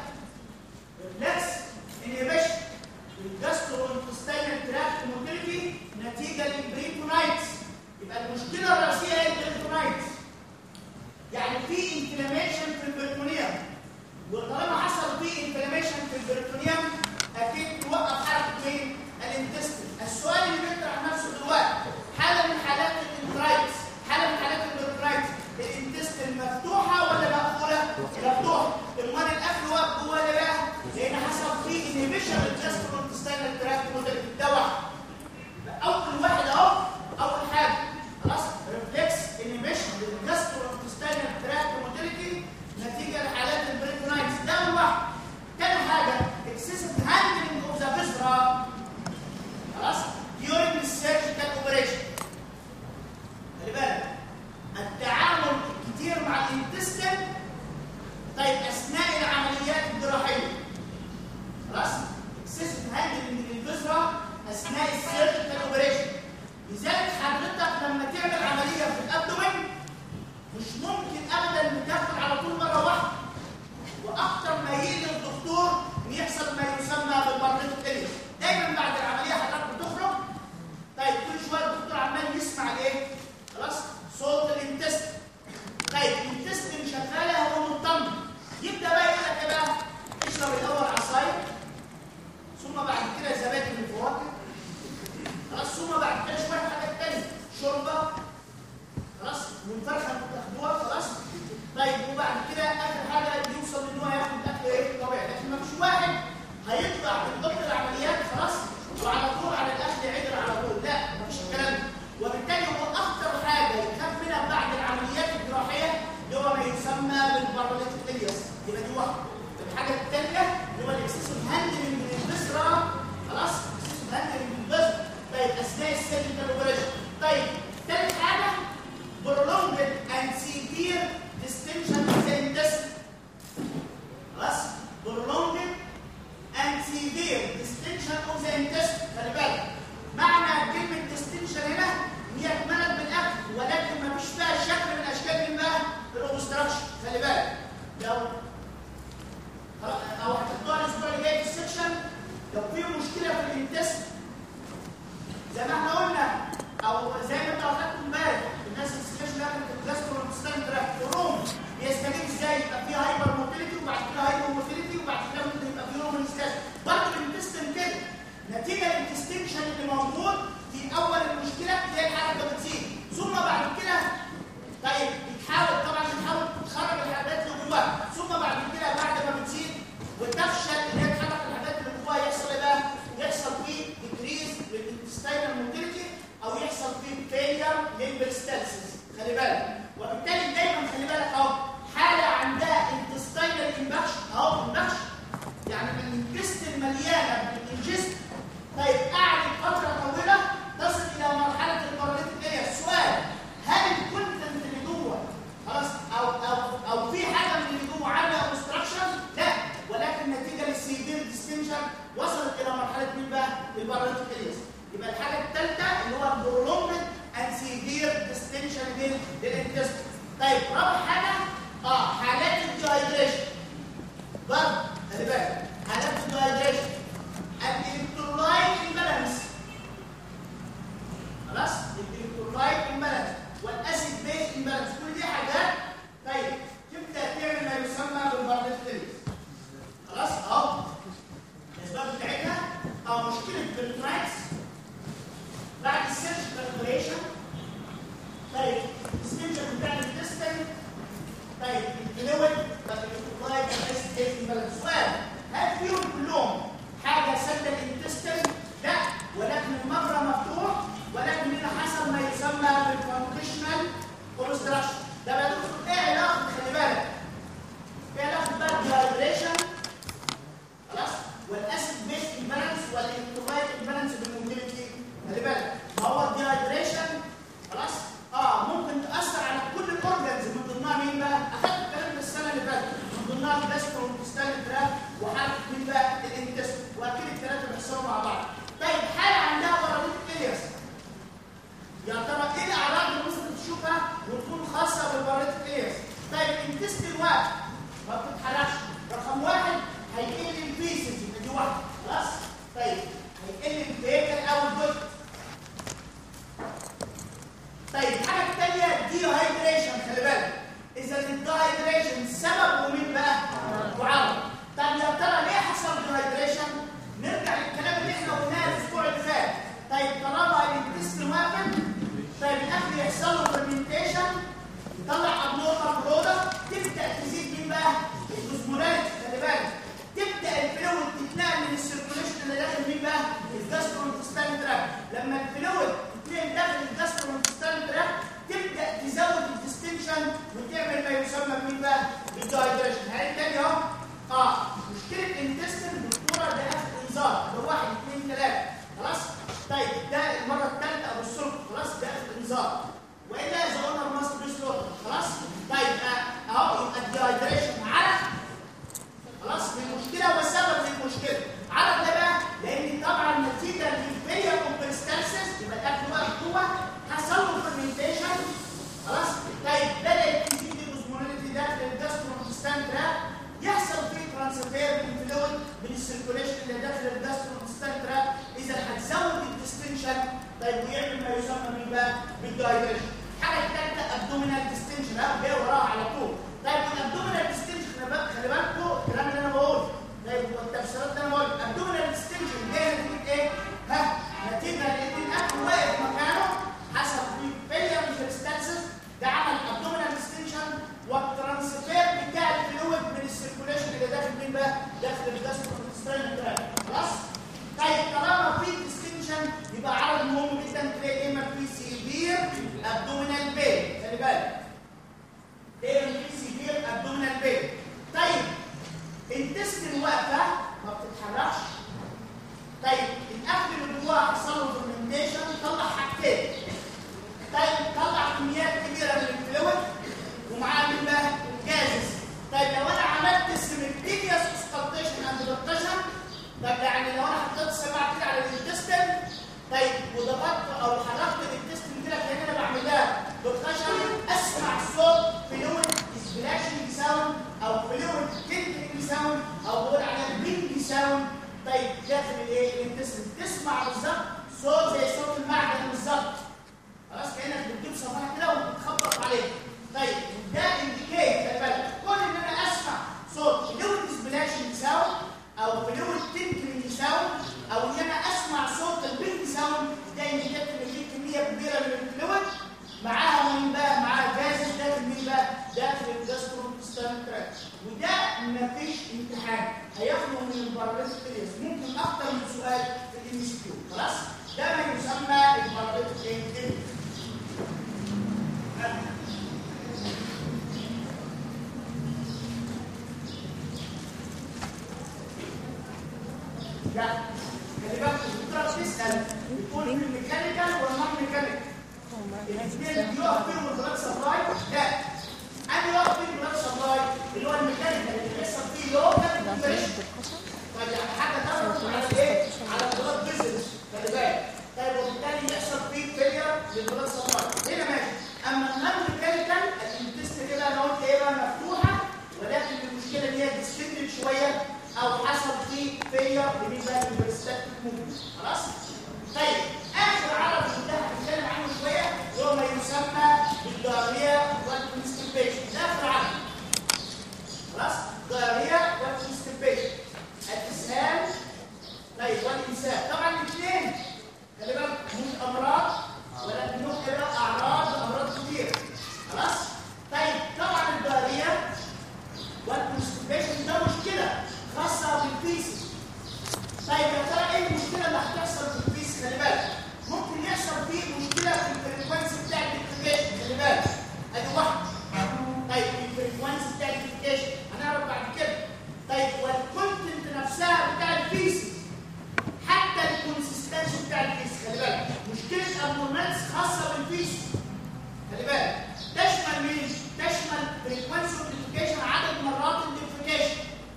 ريفلكس انيبيشن الجاستروانتستينال تراكت موتيليتي نتيجه للبريفونايتس يبقى المشكله الرئيسيه هي البريفونايتس يعني في انفلاميشن في البريتونيوم وطالما حصل في انفلاميشن في البريتونيوم اكيد توقف حركه مين؟ الانتستين السؤال اللي بيطرح نفسه دلوقتي حاله من حالات الانترايتس حاله من حالات البريتونايتس الانتستين مفتوحه ولا مقفوله؟ مفتوحه امال الاكل واقف جوه ولا بقى؟ لان حصل في انهبيشن الجاستروانتستينال تراكت موديل ده واحد اول واحد اهو اول حاجه خلاص ريفلكس انيميشن للجاستروانتستينال تراكت موتيليتي نتيجه لحالات البريتونايتس ده اول واحد تاني حاجه اكسسيف هاندلنج اوف ذا فيسرا خلاص during السيرجيكال اوبريشن خلي بالك التعامل الكتير مع الانتستين طيب اثناء العمليات الجراحيه خلاص اكسسيف هاندلنج للفيسرا اثناء السيرجيكال اوبريشن لذلك حضرتك لما تعمل عمليه في الابدومين مش ممكن ابدا تاخد على طول مره واحده واكتر ما يجي الدكتور ان يحصل ما يسمى بالبارليتيك اليس دايما بعد العمليه حضرتك بتخرج طيب كل شويه الدكتور عمال يسمع الايه خلاص صوت الانتست طيب الانتست شغاله هو مطمن يبدا بقى يقول لك ايه بقى اشرب الاول عصاير ثم بعد كده زبادي بالفواكه خلاص ثم بعد كده شويه حاجات تانية شوربه خلاص من فرخه بتاخدوها خلاص طيب وبعد كده اخر حاجه يوصل ان هو ياخد اكل ايه طبيعي لكن ما فيش واحد هيطلع من ضمن العمليات خلاص وعلى طول على الاكل عدل على طول لا ما فيش الكلام ده وبالتالي هو اكثر حاجه يخاف منها بعد العمليات الجراحيه اللي هو ما يسمى بالباراليتيك الياس يبقى دي واحده الحاجه الثانيه اللي هو الاكسسيف هاندلنج من البسره خلاص اكسسيف هاندلنج من البسره طيب اثناء السيرجيكال اوبريشن طيب ثالث حاجه بريستالسيس خلي بالك وبالتالي دايما خلي بالك اهو حاله عندها انتستينال انبكشن اهو انبكشن يعني من الجست المليانه بالانجست طيب قعدت فتره طويله تصل الى مرحله الباراليتيك ايه السؤال هل الكونتنت اللي جوه خلاص او او او في حاجه من اللي جوه عامله اوبستراكشن لا ولكن نتيجه للسيفير ديستنشن وصلت الى مرحله مين بقى الباراليتيك ايه يبقى الحاجه الثالثه اللي هو البرولونجد اند سيفير ديستنشن للانتست طيب رابع حاجه اه حالات الديهايدريشن برضه خلي بالك حالات الديهايدريشن الالكترولايت امبالانس خلاص الالكترولايت امبالانس والاسيد بيز امبالانس كل دي حاجات طيب تبدا تعمل ما يسمى بالبارليستيريز خلاص اهو الاسباب بتاعتها او مشكله بالتراكس بعد السيرجيكال اوبريشن طيب السيرجن بتاع الانتستين طيب الفلويد الالكترولايت والاسيد بيز امبالانس سؤال هل فيهم كلهم حاجه سد الانتستين لا ولكن المجرى مفتوح ولكن هنا حصل ما يسمى بالفانكشنال اوبستراكشن ده بقى دكتور ايه علاقه خلي بالك ايه علاقه بقى الديهايدريشن خلاص والاسيد بيس امبالانس والالكترولايت امبالانس بالموتيليتي خلي بالك ما هو الديهايدريشن خلاص اه ممكن تاثر على كل الاورجنز من ضمنها مين بقى اخدت الكلام ده السنه اللي فاتت من ضمنها الجاستروانتستال تراك وحركه مين بقى الانتست واكيد الثلاثه بيحصلوا مع بعض طيب حاله عندها باراليتيك الياس يا ترى ايه الاعراض اللي ممكن تشوفها وتكون خاصه بالباراليتيك الياس طيب الانتست الواحد ما بتتحركش رقم واحد هيقل البيسز يبقى دي واحده خلاص طيب هيقل الفيكل او الجزء طيب الحاجه الثانيه دي هايدريشن خلي بالك اذا الدايدريشن سببه مين بقى معرض طب يا ترى ليه حصل دايدريشن نرجع للكلام اللي احنا قلناه الاسبوع اللي فات طيب طالما الانتست واقف طيب الاكل يحصل له فرمنتيشن يطلع ابنورمال برودكت تبدا تزيد مين بقى الجزمولات خلي بالك تبدا الفلويد تتنقل من السيركوليشن اللي داخل مين بقى الجاستروانتستال تراك لما الفلويد تتنقل داخل الجاستروانتستال تراك تبدا تزود الديستنشن وتعمل ما يسمى مين بقى بالدايدريشن هاي تاني اهو اه مشكله الانتستين دكتوره ده اخر انذار ده واحد اثنين ثلاثه خلاص طيب ده المره الثالثه ابو السلك خلاص ده اخر انذار والا اذا قلنا الماست بيسلوت خلاص طيب آه، اهو يبقى الدايدريشن على خلاص المشكله والسبب للمشكله عرف ده بقى لان طبعا نتيجه للفيلير كومبرستانسز يبقى الاكل بقى جوه حصل له فرمنتيشن خلاص طيب بدات تزيد الاوزمولاريتي داخل الجاستروانتستان تراك يحصل فيه ترانسفير من الفلويد من السيركوليشن اللي داخل الجاستروانتستان تراك اذا هتزود الديستنشن طيب ويعمل ما يسمى من بقى بالدايريشن الحاجه الثالثه ابدومينال ديستنشن ها جاي وراها على طول طيب الابدومينال ديستنشن خلي بالك خلي بالكوا الكلام اللي انا بقوله طيب والتفسيرات اللي انا بقولها الابدومينال ديستنشن جايه نتيجه ايه؟ ها نتيجه لان الاكل واقف مكانه حسب في فيلير ريزيستنسز ده عمل ابدومينال ديستنشن والترانسفير بتاع الفلويد من السيركوليشن اللي داخل مين بقى؟ داخل الجاستروانتستان تراك خلاص؟ طيب طالما في ديستنشن يبقى عرض مهم جدا تلاقي دايما في سيفير ابدومينال بين خلي بالك دايما في سيفير ابدومينال بين طيب الانتستين واقفه ما بتتحركش طيب الاكل اللي جواها حصل له الاثنين بيقف فيهم البلاد سبلاي لا انا يقف فيه البلاد سبلاي اللي هو الميكانيكال اللي بيحصل فيه لوكال كومبريشن طيب يعني حاجه تاخد على ايه؟ على البلاد بيزنس خلي بالك طيب وبالتالي يحصل فيه فيلير للبلاد سبلاي هنا ماشي اما النون ميكانيكال التست كده انا قلت ايه بقى مفتوحه ولكن المشكله ان هي ديستندد شويه او حصل فيه فيلير لمين بقى للبرستاتيك موفمنت خلاص؟ طيب اخر عرض ده هنتكلم عنه شويه اللي هو ما يسمى بالداريه والكونستيبيشن ده اخر عرض خلاص داريه والكونستيبيشن الاسهال طيب والامساك طبعا الاثنين خلي بالك مش امراض ولكنهم كده اعراض امراض كتير خلاص طيب طبعا الداريه والكونستيبيشن ده مشكله خاصه بالفيسز طيب يا ترى ايه المشكله اللي هتحصل في الفيس خلي بالك ممكن يحصل فيه مشكله في الفريكونسي بتاع الديفيكيشن خلي بالك ادي واحده طيب الفريكونسي بتاع الديفيكيشن هنعرف بعد كده طيب والكونتنت نفسها بتاع الفيس حتى الكونسستنسي بتاع الفيس خلي بالك مشكله ابنورمالز خاصه بالفيس خلي بالك تشمل مين؟ تشمل فريكونسي الديفيكيشن عدد مرات الديفيكيشن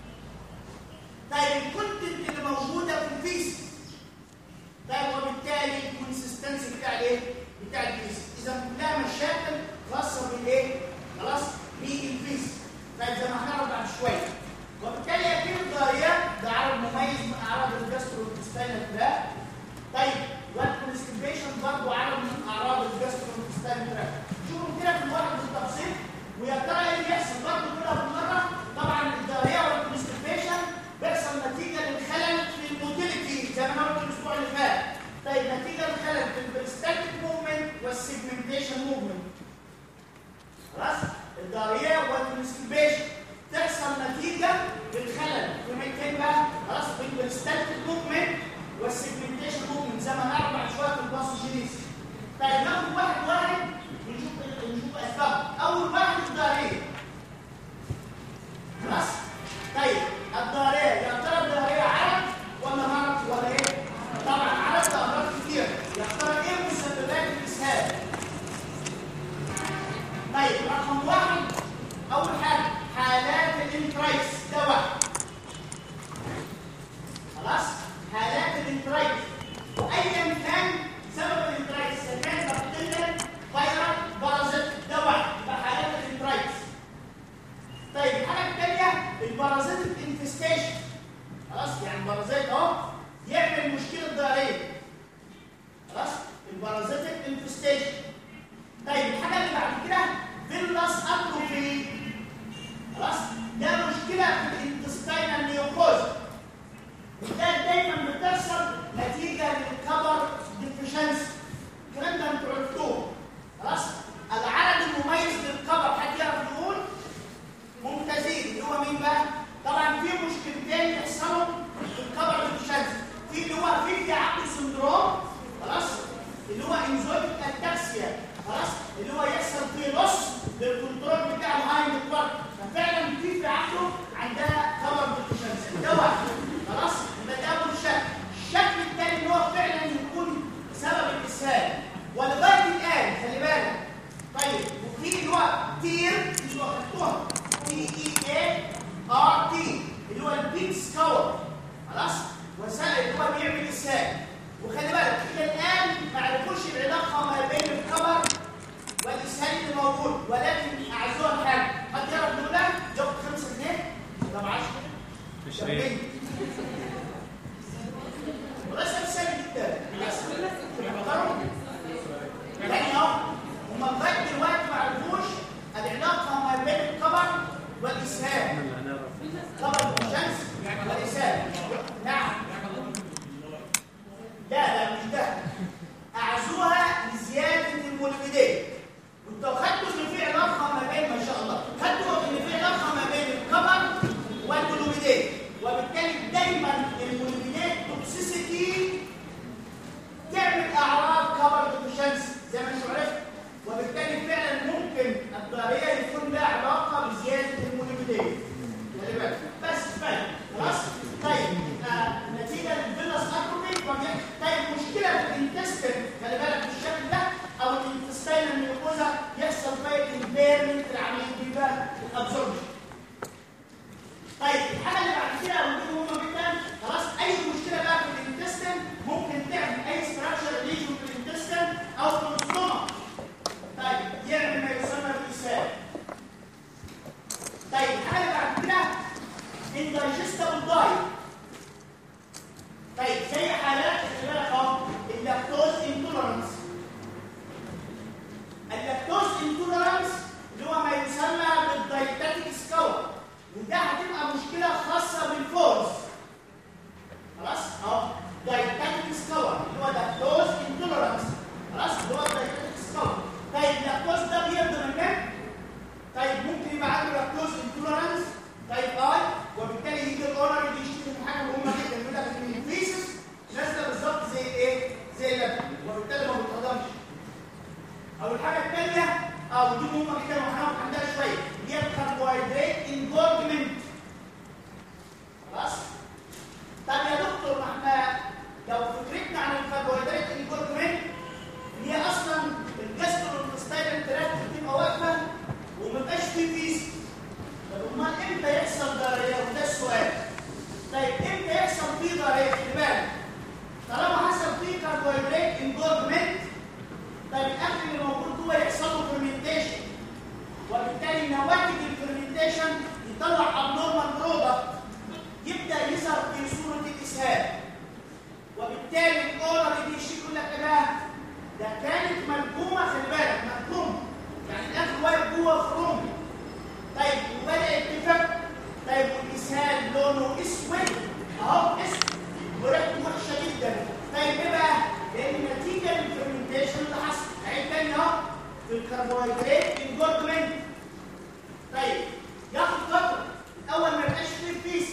طيب الكونتنت اللي موجوده في الفيس طيب وبالتالي الكونسستنسي بتاع الايه؟ بتاع الفيس اذا كلها مشاكل خاصه بالايه؟ خلاص؟ بالفيس طيب زي ما هنعرف بعد شويه وبالتالي اكيد الضريات ده عرض مميز من اعراض الجاستروانتستينال تراك طيب والكونستيبيشن برضه عرض من اعراض الجاستروانتستينال تراك شوفوا كده في الواحد بالتفصيل ويا ترى ايه اللي يحصل برضه كده بالمره طبعا الضريه والكونستيبيشن بيحصل نتيجه للخلل في الموتيليتي زي ما انا قلت الاسبوع اللي فات طيب نتيجه للخلل في البريستاتيك موفمنت والسيجمنتيشن موفمنت خلاص الضريه والكونستيبيشن تحصل نتيجه للخلل في مين بقى خلاص في البريستاتيك موفمنت والسيجمنتيشن موفمنت زي ما نعرف بعد شويه في الباثوجينيس طيب ناخد واحد واحد ونشوف نشوف اسبابه اول واحد الضريه خلاص طيب الضريه يا ترى الضريه عرض ولا مرض ولا ايه طبعا عرض امراض كتير يا ترى ايه مسببات الاسهال طيب رقم واحد اول حاجه حالات الانترايتس ده واحد خلاص حالات الانترايتس ايا كان سبب الانترايتس اذا كان بكتيريا الثانيه او دي مهمه جدا وهنقف عندها شويه اللي هي الكربوهيدرات انجورجمنت خلاص طب يا دكتور ما احنا لو فكرتنا عن الكربوهيدرات انجورجمنت هي اصلا الجاسترونتستاينال تراكت بتبقى واقفه ومبقاش فيه فيس طب امال امتى يحصل ضرريه وده السؤال طيب امتى يحصل فيه ضرريه خلي بالك طالما حصل فيه كربوهيدرات انجورجمنت طيب الاكل اللي موجود جوه يحصل له فيرمنتيشن وبالتالي نواتج الفيرمنتيشن يطلع ابنورمال برودكت يبدا يظهر في صوره الاسهال وبالتالي الاونر اللي يشيل يقول لك ايه بقى ده كانت ملكومه خلي بالك ملكومه يعني الاكل واقف جوه خروم طيب وبدات تفك طيب والاسهال لونه اسود اهو اسود وريحته وحشه جدا طيب ايه بقى؟ لان نتيجه للفرمنتيشن اللي حصل عيد تاني اهو في الكربوهيدرات انجورجمنت طيب ياخد فتره الاول ما يبقاش فيه فيس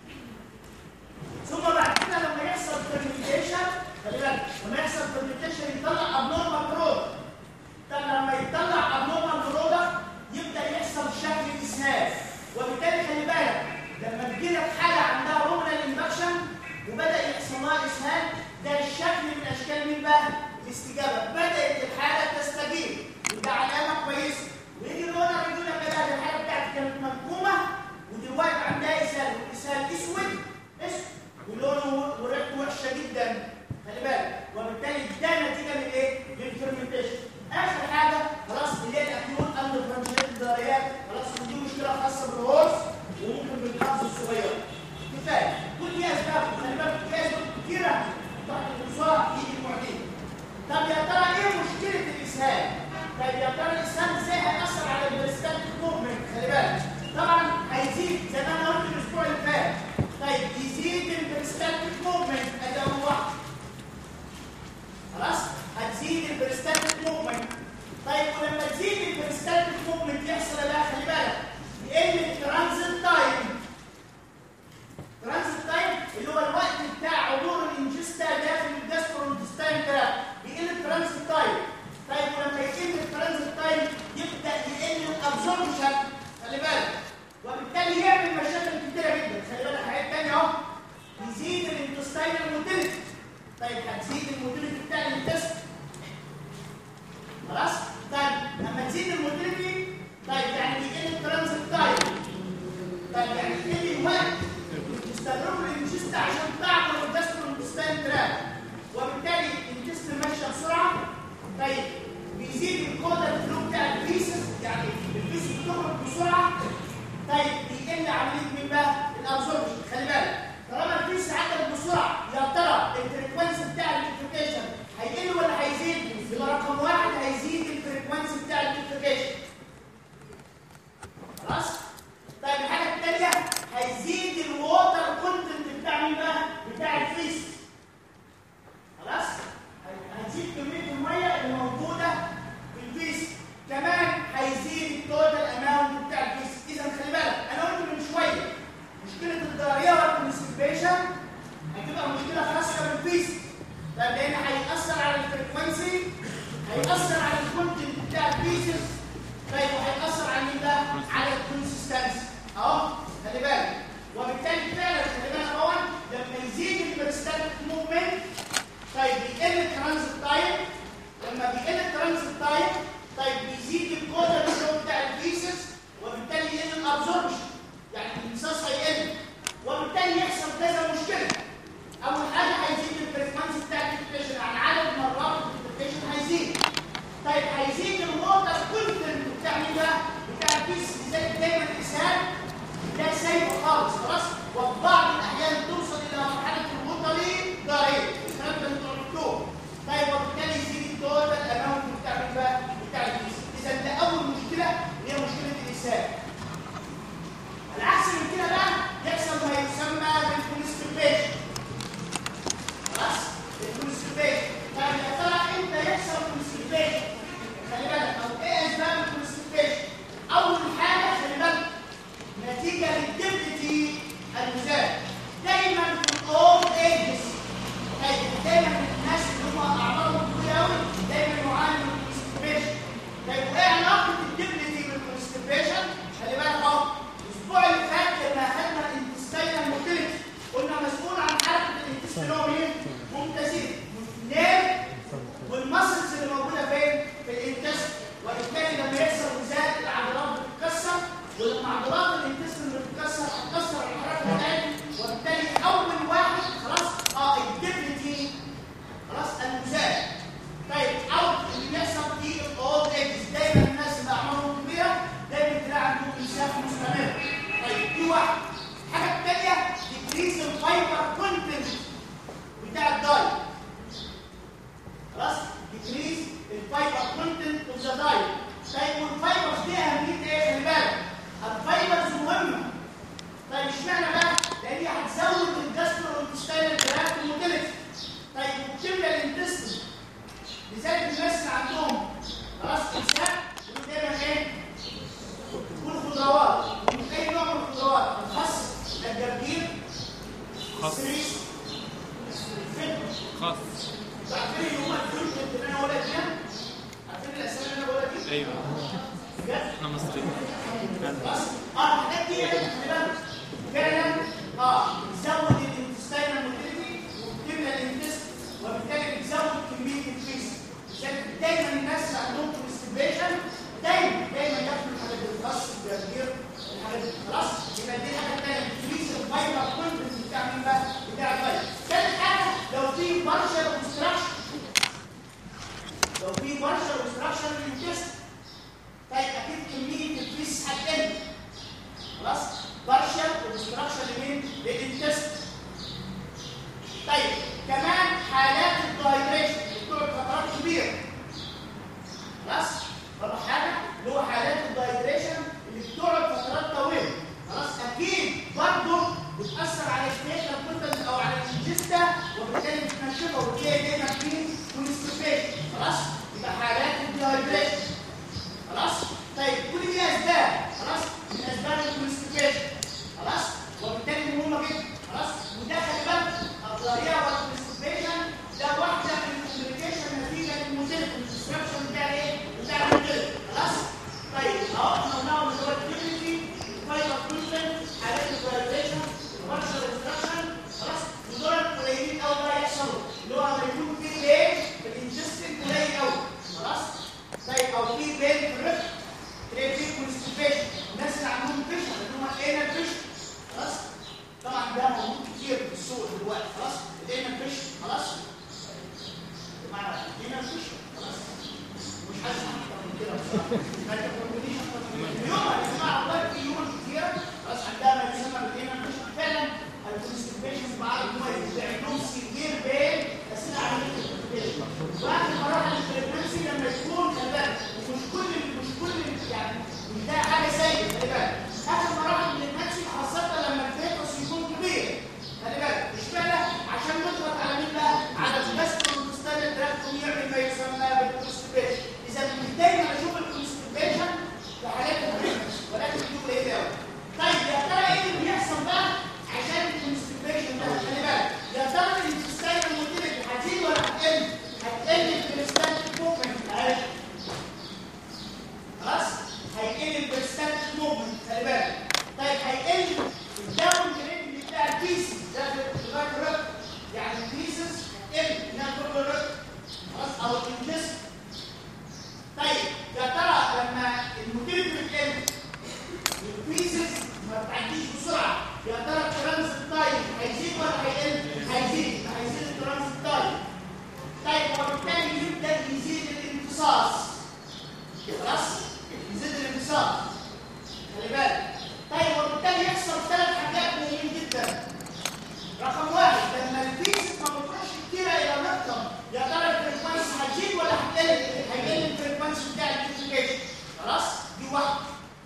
ثم بعد كده لما يحصل فرمنتيشن خلي بالك لما يحصل فرمنتيشن يطلع ابنورمال برودكت طب لما يطلع ابنورمال برودكت يبدا يحصل شكل اسهال وبالتالي خلي بالك لما تجي لك حاله عندها رومنال انفكشن وبدا يحصل لها اسهال ده الشكل من اشكال مين بقى؟ الاستجابه بدات الحاله تستجيب وده علامه كويسه ويجي الاونر يقول لك لا ده الحاله بتاعتي كانت مفهومه ودلوقتي عندها اسهال والاسهال اسود اسود ولونه وريحته وحشه جدا خلي بالك وبالتالي ده نتيجه للايه؟ للفرمنتيشن اخر حاجه خلاص اللي هي الاكيوت اند فرانشيت الضريات خلاص ودي مشكله خاصه بالهورس وممكن بالحظ الصغير كفايه كل دي اسباب خلي بالك في اسباب كتيره تحت الانصار يجي المعدين طب يا ترى ايه مشكله الاسهال؟ طب يا ترى الاسهال ازاي هيأثر على البريستاتيك موفمنت؟ خلي بالك طبعا هيزيد زي ما انا قلت الاسبوع اللي فات طيب يزيد البريستاتيك موفمنت ادي اول واحده خلاص هتزيد البريستاتيك موفمنت طيب ولما تزيد البريستاتيك موفمنت يحصل ايه بقى خلي بالك يقل الترانزيت تايم ترانزيت تايم اللي هو الوقت بتاع عبور الانجستا داخل الجاسترونتستاين تراك بيقل الترانزيت تايم طيب ولما يقل الترانزيت تايم يبدا يقل الابزوربشن خلي بالك وبالتالي يعمل مشاكل كتيره جدا خلي بالك حاجات ثانيه اهو يزيد الانتستاينال موتيليتي طيب هتزيد الموتيليتي بتاع الانتست خلاص طيب لما تزيد الموتيليتي طيب يعني بيقل الترانزيت تايم طيب يعني يقل الوقت تستمر الانجست عشان تعبر الجاسترونتستاين تراك وبالتالي الانجست ماشيه بسرعه طيب بيزيد الكودا فلو بتاع الفيسس يعني الفيسس بتخرج بسرعه طيب بيقل عمليه مين بقى؟ الابزوربشن خلي بالك طالما الفيس عدل بسرعه يا ترى الفريكونسي بتاع الانفكيشن هيقل ولا هيزيد؟ يبقى رقم واحد هيزيد الفريكونسي بتاع الانفكيشن خلاص؟ طيب الحاجه الثانيه هيزيد الووتر كونتنت بتاع مين بقى؟ بتاع الفيس خلاص؟ هتزيد كميه الميه اللي موجوده في الفيس كمان هيزيد التوتال اماونت بتاع الفيس اذا خلي بالك انا قلت من شويه مشكله الضرريه والكونستيبيشن هتبقى مشكله خاصه بالفيس طب لان هيأثر على الفريكونسي هيأثر على الكونتنت بتاع الفيسز طيب وهيأثر على مين بقى؟ على الكونسستنسي اهو خلي بالك وبالتالي فعلا خلي بالك اهو لما يزيد البريستاتيك موفمنت طيب بيقل الترانزيت تايم لما بيقل الترانزيت تايم طيب بيزيد الكودا بتاع الفيسز وبالتالي يقل الابزوربشن يعني الامتصاص هيقل وبالتالي يحصل كذا مشكله اول حاجه هيزيد الفريكونسي بتاع الانفكشن عن عدد مرات الانفكشن هيزيد طيب هيزيد الووتر كونتنت بتاع مين بقى؟ بتاع الفيس لذلك دايما الاسهال ده سيء خالص خلاص وفي بعض الاحيان توصل الى مرحله الوتري ضرير الكلام ده انتوا عرفتوه طيب وبالتالي يزيد التوتال اماونت بتاع مين بقى؟ بتاع الفيس اذا ده اول مشكله هي مشكله الاسهال العكس من كده بقى يحصل ما يسمى بالكونستيبيشن خلاص الكونستيبيشن طيب يا ترى امتى يحصل كونستيبيشن بجد نمستي خلاص اه الحاجات دي خلي بالك فعلا اه بتزود الانتستينال موتيليتي وبتملى الانتست وبالتالي بتزود كميه الفيس عشان دايما الناس اللي عندهم كونستيبيشن دايما دايما ياكلوا الحاجات دي الخس الجرجير الحاجات دي خلاص يبقى دي حاجه ثانيه بتفريز الفايبر كونتنت بتاع مين بقى؟ بتاع الفايبر ثالث حاجه لو في بارشل اوبستراكشن لو في بارشل اوبستراكشن للانتست طيب اكيد كميه الفيس هتقل خلاص بارشل اوبستراكشن لمين للانتست طيب كمان حالات الدايريشن بتقعد فترات كبيره خلاص رابع حاجه اللي هو حالات الدايريشن اللي بتقعد فترات طويله خلاص اكيد برضه بتاثر على الكليشن كونتنت او على الجسته وبالتالي بتنشفها وبتلاقي دايما في كونستيبيشن خلاص يبقى حالات الدايريشن خلاص طيب كل دي اسباب خلاص من اسباب الكونستيبيشن خلاص وبالتالي مهمه جدا خلاص وده خلي بالك الضريره والكونستيبيشن ده واحده من الكوميونيكيشن نتيجه للموتيل الديستركشن بتاع ايه؟ بتاع الموتيل خلاص طيب اهو احنا قلنا اللي هو الكيميكي الفايبر كونتنت حالات الفايبريشن البارشل ديستركشن خلاص ودول قليلين قوي بقى يحصلوا اللي هو لما يكون في بين في الانتستين قليل قوي خلاص طيب او في بين في الرفق تلاقي في كونستيبيشن الناس اللي عندهم فيشن اللي هم الاينال فيشن خلاص طبعا ده موجود كتير في السوق دلوقتي خلاص الاينال فيشن خلاص بمعنى الاينال فيشن خلاص مش عايز اكتر من كده بصراحه ما تفهمونيش اكتر من كده اليوم يا جماعه والله في يوم كتير خلاص عندها ما يسمى بالاينال فيشن فعلا الكونستيبيشن بعض المواد اللي عندهم سيفير بين اثناء عمليه الكونستيبيشن واخر مراحل البريجنسي لما يكون خلي بالك ومش كل مش كل يعني مش ده حاجه سيئه خلي بالك اخر مراحل البريجنسي خاصه لما الفيتوس يكون كبير خلي بالك اشمعنى عشان نضغط على مين بقى على الجاستروستال تراكت ويعمل ما يسمى بالكونستيبيشن اذا مش دايما اشوف الكونستيبيشن في حالات البريجنسي ولكن دي قليله قوي طيب يا ترى ايه اللي بيحصل بقى عشان الكونستيبيشن ده خلي بالك يا ترى الانتستاين الموتيليتي هتزيد ولا هتقل؟ هتقل البريستاتيك موفمنت اهي خلاص هيقل البريستاتيك موفمنت خلي بالك طيب هيقل الداون جريد بتاع البيسز ده لغايه الرقم يعني البيسز هتقل انها تروح للرقم خلاص او الانجست طيب يا ترى لما الموتيليتي بتقل البيسز ما بتعديش بسرعه يا ترى الترانزيت تايم هيزيد ولا هيقل؟ هيزيد هيزيد الترانزيت تايم طيب وبالتالي يبدا يزيد الامتصاص خلاص يزيد الامتصاص خلي بالك طيب وبالتالي يحصل ثلاث حاجات مهمين جدا رقم واحد لما البيس ما بتروحش كتير الى الرقم يا ترى الفريكونسي هتزيد ولا هتقل؟ هيقل الفريكونسي بتاع الكونجيجيشن خلاص دي واحده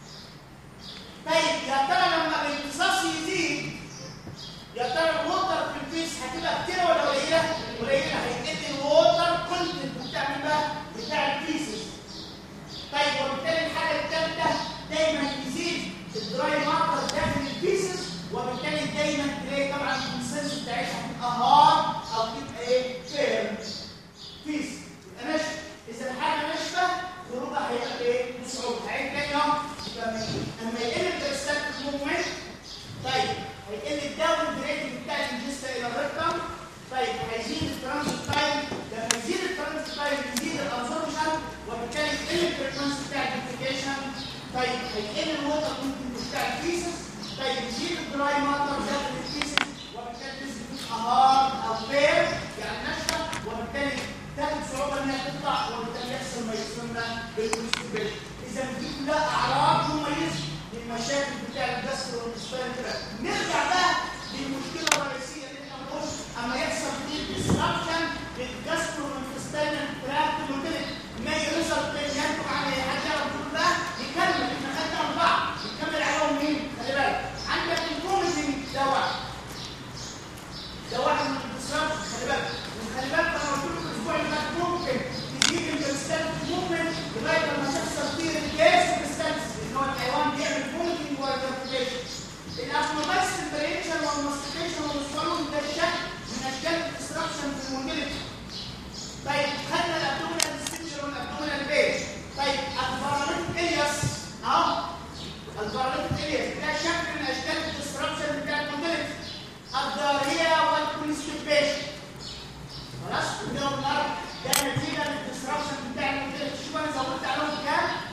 طيب يا ترى لما الامتصاص يزيد يا ترى الووتر في الفيس هتبقى كتير ولا قليله؟ قليله هيقل الووتر كونتنت بتاع مين بقى؟ بتاع الفيسز طيب وبالتالي الحاجه الثالثه دايما يزيد الدراي ماركر داخل الفيسز وبالتالي دايما تلاقي طبعا الكونسنس بتاعتها تبقى هارد او تبقى ايه؟ فيرم فيس يبقى ناشفه اذا الحاجه ناشفه خروجها هيبقى ايه؟ بصعوبه هيجي تاني اهو يبقى لما يقل البرستاتيك موفمنت طيب هيقل الداون جريد بتاع الجسم الى الرقم طيب هيزيد الترانزيت تايم لما يزيد الترانزيت تايم يزيد الابزوربشن وبالتالي يقل الفريكونسي بتاع الديفيكيشن طيب هيقل الووتر كونتنت بتاع الفيسس طيب يزيد الدراي ماتر داخل الفيسس وبالتالي تنزل تبقى هارد او فير يعني ناشفه وبالتالي تاخد صعوبه انها تطلع وبالتالي يحصل ما يسمى بالكونستيبيشن اذا دي كلها اعراض مميزه للمشاكل بتاع الجسر والانسفال كده نرجع بقى للمشكله الرئيسيه اللي احنا بنقول اما يحصل فيه ديسربشن للجسر والانسفال تراك موتيليتي ما يريزلت ينتج عن ايه حد يعرف يقول بقى يكمل احنا خدنا اربعه يكمل عليهم مين؟ خلي بالك عندك الكوميدي ده واحد ده واحد من الديسربشن خلي بالك وخلي بالك انا قلت لكم الاسبوع اللي فات ممكن تجيب البرستات موفمنت لغايه لما تحصل فيه الكيس برستانس ان هو الحيوان بيعمل فولدنج وكالكوليشن الابنومايس تمبريتشر والماستيكيشن والسوالون ده شكل من اشكال الديسربشن في المونيلتي طيب خدنا الابدومينال ستيتشر والابدومينال بيج طيب اخبار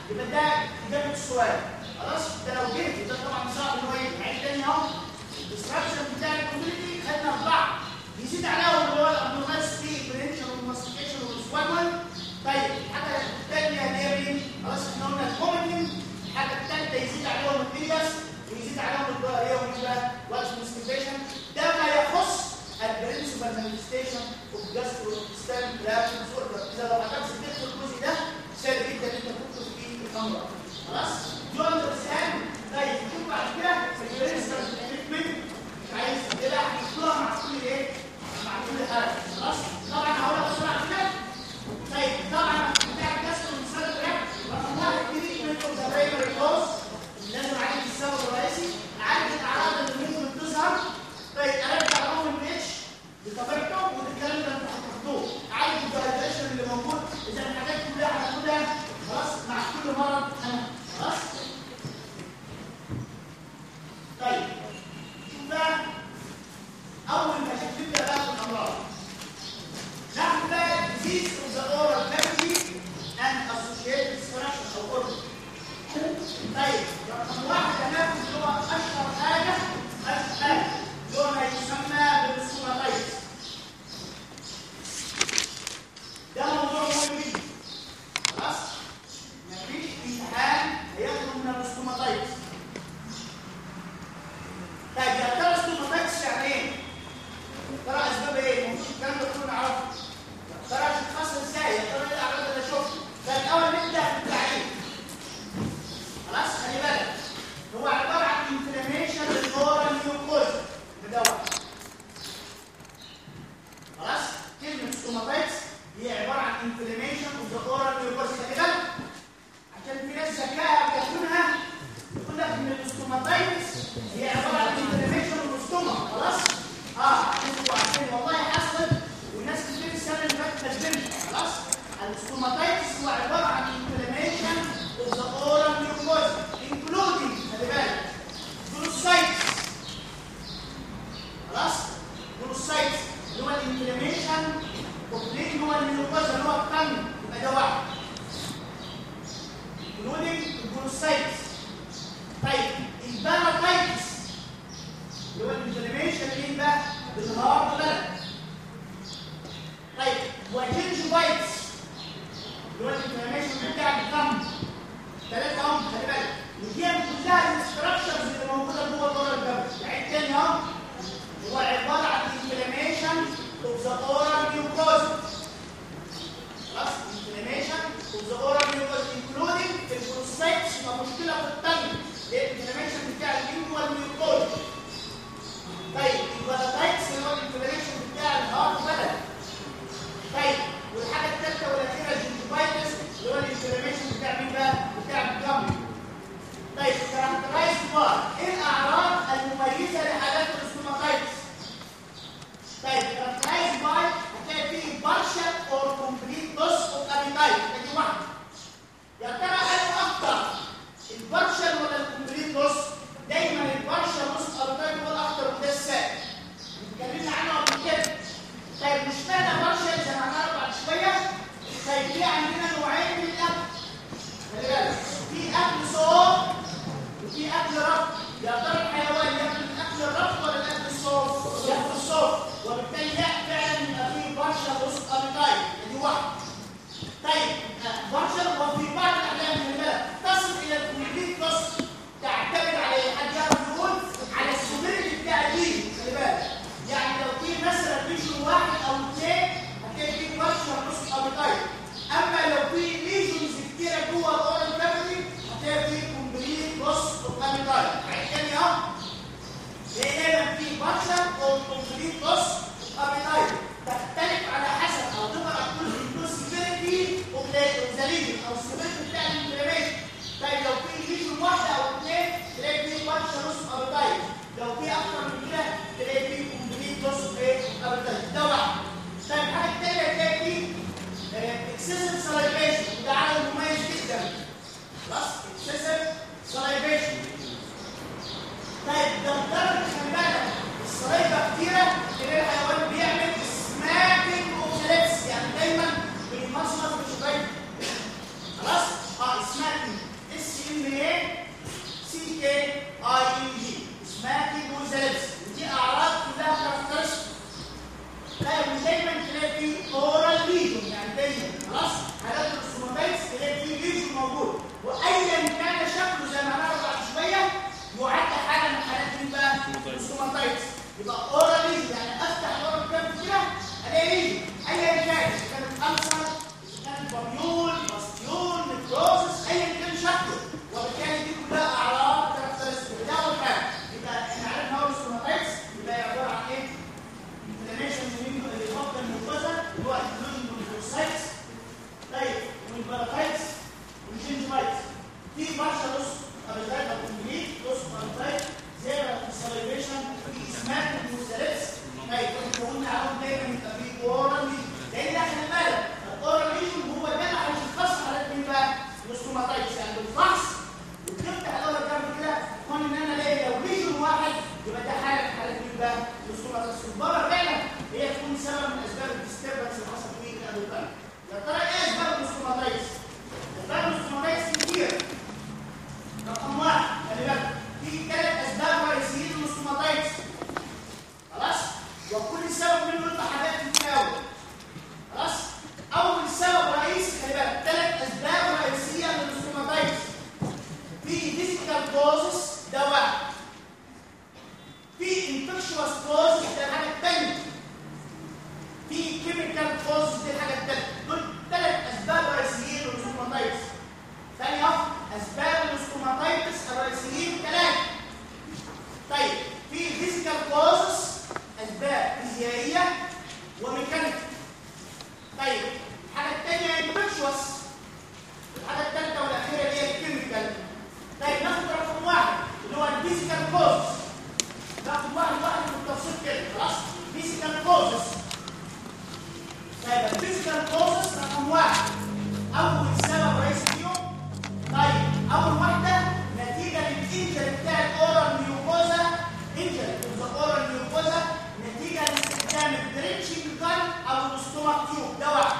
يبقى ده اجابه السؤال خلاص ده لو جبت ده طبعا صعب ان هو يجي عيد تاني اهو الديستراكشن بتاع الكوميونتي خدنا اربعه يزيد عليهم اللي هو الابنورمالستي برينشن والماستيكيشن والسوالون طيب الحاجه الثانيه اللي هي مين؟ خلاص احنا قلنا الكوميتنج الحاجه الثالثه يزيد عليهم البيلياس ويزيد عليهم الدوريه ويبقى واتس ماستيكيشن ده ما يخص البرنسبل مانيفستيشن اوف جاستروستان رياكشن اوردر اذا لو حضرتك سجلت الجزء ده سهل جدا ان انت تكتب فيه الامر خلاص دو اندرستاند طيب شوف بعد كده البرنسبل تريتمنت مش عايز كده هنحطها مع كل ايه؟ مع كل حاجه خلاص طبعا هقولها بسرعه كده طيب طبعا بتاع الجاستروستان رياكشن رقم واحد تريتمنت اوف ذا برايمري كوز لازم اعالج السبب الرئيسي اعالج الاعراض اللي ممكن تظهر طيب ارجع لهم الاتش بطبيعته والكلام ده انتوا هتاخدوه اعالج الدايليشن اللي موجود اذا الحاجات كلها هناخدها خلاص مع كل مرض انا خلاص طيب شوف بقى اول ما تبدا بقى في الامراض ناخد بقى disease of the oral cavity and associated structure او organ طيب رقم واحد هناخد اللي هو اشهر حاجه اشهر حاجه اللي هو ما يسمى بالسوماتايتس ده موضوع مهم جدا خلاص مفيش امتحان هياخد من السوماتايتس طيب يا ترى السوماتايتس يعني ايه؟ يا ترى اسباب ايه؟ المفروض الكلام ده كله نعرفه يا ترى هتتخصص ازاي؟ يا ترى ايه الاعراض اللي اشوفها؟ فالاول نبدا بالتعريف خلاص خلي بالك هو عباره عن انفلاميشن للفورال ميوكوز ده واحد خلاص كلمه ستوماتايتس هي عباره عن انفلاميشن اوف ذا اورال ميوكوز خلي بالك عشان في ناس ذكاء بياخدها يقول لك ان الاستوماتايتس هي عباره عن انفلاميشن اوف الستوما خلاص اه انتوا عارفين والله حصلت والناس كتير السنه اللي فاتت كاتبينها خلاص الاستوماتايتس هو عباره عن انفلاميشن اوف ذا اورال ميوكوز including خلي بالك جلوسايتس خلاص جلوسايتس اللي هو الانفلاميشن اوف اللي هو الميوكوز اللي هو القلب يبقى ده واحد including الجلوسايتس طيب الباراتايتس اللي هو الانفلاميشن اللي بقى بالهارد بلد طيب وجنجوفايتس اللي هو الانفلاميشن بتاع الدم ثلاثة اهم خلي بالك ودي كلها الاستراكشرز اللي موجوده جوه الاورال الجبل يعني تاني اهو هو عباره عن انفلاميشن اوف ذا اورال ميوكوز خلاص انفلاميشن اوف ذا اورال ميوكوز انكلودنج البروستايتس يبقى مشكله في الطن الانفلاميشن بتاع اللينجوال ميوكوز طيب الباراتايتس اللي هو الانفلاميشن بتاع الهارت بلد طيب والحاجه الثالثه والاخيره الجنجوفايتس اللي هو الانفلاميشن بتاع مين بقى؟ بتاع الجم طيب كاركترايز بار ايه الاعراض المميزه لحالات الاستوماتايتس؟ طيب كاركترايز باي هتلاقي فيه بارشل اور كومبليت لوس اوف ابيتايت ادي واحده يا ترى ايه اخطر البارشل ولا الكومبليت لوس؟ دايما البارشل لوس اوف ابيتايت هو الاخطر وده السائل اتكلمنا عنه قبل كده طيب مش معنى بارشل زي ما هنعرف بعد شويه طيب في عندنا نوعين من الاكل خلي بالك في اكل صوف وفي اكل رف يا ترى الحيوان ياكل الاكل الرف ولا الاكل الصوف ياكل الصوف وبالتالي لا فعلا يبقى في بارشل لوس ابيتايت دي واحده طيب بارشل وفي بعض الاحيان خلي بالك تصل الى الكومبليت لوس تعتمد على ايه حد يعرف يقول على السوبريتي بتاع الجين خلي بالك يعني لو في مثلا فيجن واحد او اثنين هتلاقي في بارشل لوس ابيتايت اما لو في ليجنز كتيره جوه الاورال كافيتي هتلاقي في كومبليت لوس اوف ابيتايت عيد تاني اهو دايما في بارشل او كومبليت لوس اوف ابيتايت تختلف على حسب او تبقى تقول البوسيبيليتي اوف ذا ليجن او السيفيريتي بتاع الانفلاميشن طيب لو في ليجن واحده او اثنين تلاقي في بارشل لوس اوف ابيتايت لو في اكتر من كده تلاقي في كومبليت لوس اوف ابيتايت ده واحد طيب الحاجه الثانيه تلاقي في اكسسيف سلايفيشن وده عدد مميز جدا خلاص اكسسيف سلايفيشن طيب ده لدرجه خلي بالك السلايفه كتيره تلاقي الحيوان بيعمل في بارشا لوس ابيتايت او كومبليت لوس ابيتايت زي ما السلايفيشن في اسمات المستلبس طيب كنا قلنا عليهم دايما يبقى في اورال لان ده خلي بالك الاورال ليجن هو ده اللي هيشخص حالات مين بقى؟ الاستوماتايتس يعني بالفحص وتفتح الاول جنب كده كون ان انا الاقي لو ليجن واحد يبقى ده حاله من حالات مين بقى؟ الاستوماتايتس والبره فعلا هي تكون سبب من اسباب الديستربنس اللي حصل في الادويه يا ترى ايه اسباب الاستوماتايتس؟ اسباب الاستوماتايتس كتير رقم واحد خلي بالك في ثلاث اسباب رئيسيين للاستوماتايتس خلاص وكل سبب منه له حاجات كتير قوي خلاص اول سبب رئيسي خلي بالك ثلاث اسباب رئيسيه للاستوماتايتس في فيزيكال كوزز ده واحد في انفكشوس كوزز ده الحاجه الثانيه في كيميكال كوزز دي الحاجه الثالثه دول ثلاث اسباب رئيسيين للاستوماتايتس ثاني واحد اسباب الاستوماتايتس الرئيسيين ثلاثه طيب في فيزيكال كوزز اسباب فيزيائيه وميكانيكال طيب الحاجه الثانيه انفكشوس الحاجه الثالثه والاخيره اللي هي الكيميكال طيب ناخد رقم واحد اللي هو الفيزيكال كوزز ناخد واحد واحد بالتفصيل كده خلاص فيزيكال كوزز طيب الفيزيكال كوزز رقم واحد اول سبب رئيسي فيهم طيب اول واحده نتيجه للانجل بتاع الاورال ميوكوزا انجل الاورال ميوكوزا نتيجه لاستخدام الدريتشنج جان او الاستومك تيوب ده واحد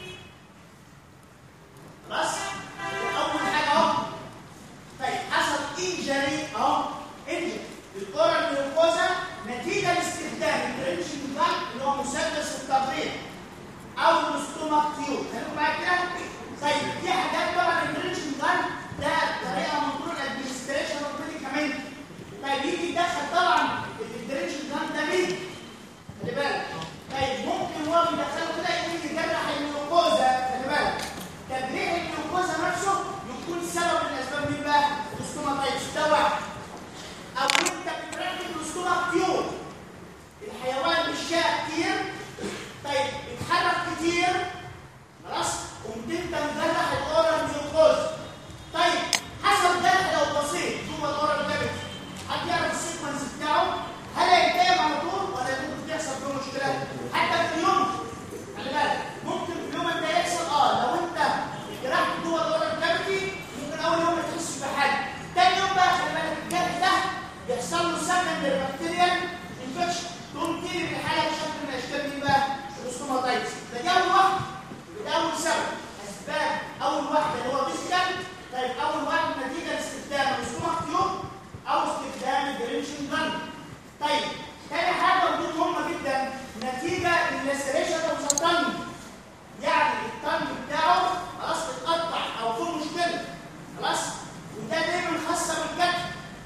خلاص اول حاجه اهو طيب حصل انجري اهو انجري الاورال ميوكوزا نتيجه لاستخدام الدريتشنج جان اللي هو مسدس التبريد او الاستومك تيوب خليكم معايا كده طيب في حاجات طبعا الدريتشنج جان ده طريقه من طرق الادمنستريشن والميديكامنت طيب يجي يدخل طبعا الدريتشنج جان ده مين؟ خلي بالك طيب ممكن هو بيدخله كده يكون يجرح الميوكوزا خلي بالك تجريح الميوكوزا نفسه يكون سبب من اسباب مين بقى؟ الاستوماتايتس ده واحد او انت بتركب الاستومك تيوب الحيوان بالشاء كتير طيب بيتحرك كتير خلاص قمت انت مجرح الاورال ميوكوز طيب حسب جرح لو بسيط جوه الاورال كابت حد يعرف السيكونس بتاعه هل هينتهي على طول ولا ممكن تحصل فيه مشكله حتى في اليوم خلي بالك ممكن في اليوم انت يحصل اه لو انت جرحت جوه الاورال كابتي ممكن اول يوم ما تحسش بحاجه تاني يوم بقى خلي بالك الجرح ده بيحصل له سكندري بكتيريال انفكشن تقوم تيجي الحاله بشكل من الاشكال دي بقى الاستوماتايتس ده دي اول واحد ده اول سبب اسباب اول واحده اللي هو فيزيكال طيب اول واحد نتيجه لاستخدام الاستومك تيوب او استخدام الجرينشن جان طيب تاني حاجه ودي مهمه جدا نتيجه للسريشن اوف ذا يعني الطن بتاعه خلاص اتقطع او في مشكله خلاص وده دايما خاصه بالكتف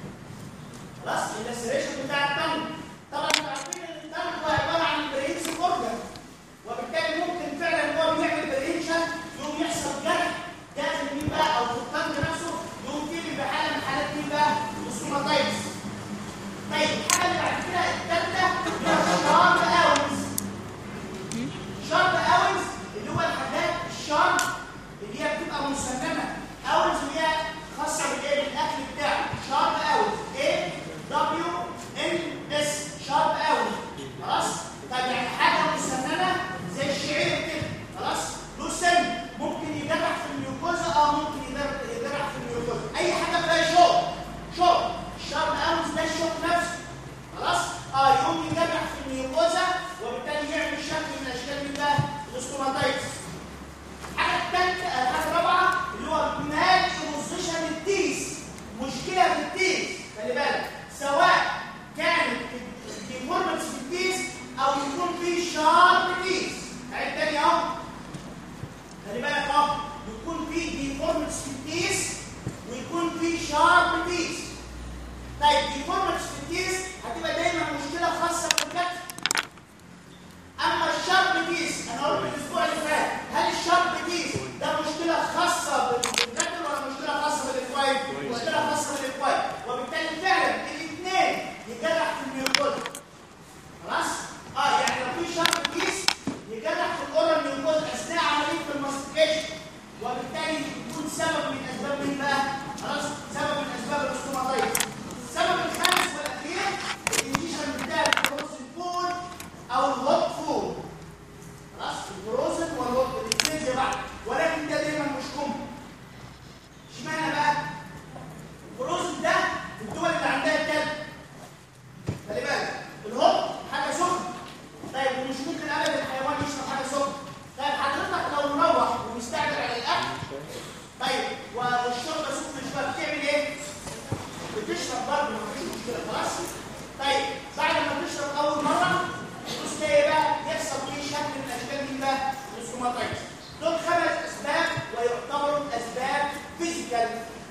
خلاص اللاسريشن بتاع الطن طبعا انتوا عارفين ان الطن هو عباره عن برينس اورجن وبالتالي ممكن فعلا هو بيعمل برينشن يقوم يحصل جرح داخل مين بقى او في الطن نفسه يقوم فيه بحاله من حالات مين بقى؟ الاستوماتايتس طيب الحاجه اللي بعد كده الثالثه هي الشارب اوز شارب اوز اللي هو الحاجات الشارب اللي هي بتبقى مسممه اوز اللي هي خاصه بالايه بالاكل بتاعه شارب اوز ايه دبليو ان اس شارب اوز خلاص طيب يعني حاجه مسممه زي الشعير كده خلاص له سم ممكن يجرح في الميوكوزا اه ممكن يجرح يجرح في الميوكوزا اي حاجه فيها شوك شوك الشارب اوز ده الشوك نفسه خلاص اه يقوم يجرح في الميوكوزا وبالتالي يعمل شكل من اشكال مين بقى الاستوماتايتس الحاجه الثالثه الحاجه الرابعه اللي هو مال بوزيشن التيس مشكله في التيس خلي بالك سواء كانت ديفورمتس في التيس او يكون في شارب تيس عيد تاني اهو خلي بالك اهو يكون في ديفورمتس في التيس ويكون في شارب تيس طيب ديفورمتس في التيس هتبقى دايما مشكله خاصه بالكتف اما الشرب تيس انا قلت الاسبوع اللي فات هل الشرب تيس ده مشكله خاصه بالكتف ولا مشكله خاصه بالاكوايد مشكله خاصه بالاكوايد وبالتالي فعلا الاثنين يجرح في الميوكوز خلاص اه يعني لو في شرب تيس يجرح في الاورال ميوكوز اثناء عمليه الماستيكيشن وبالتالي يكون سبب من اسباب مين بقى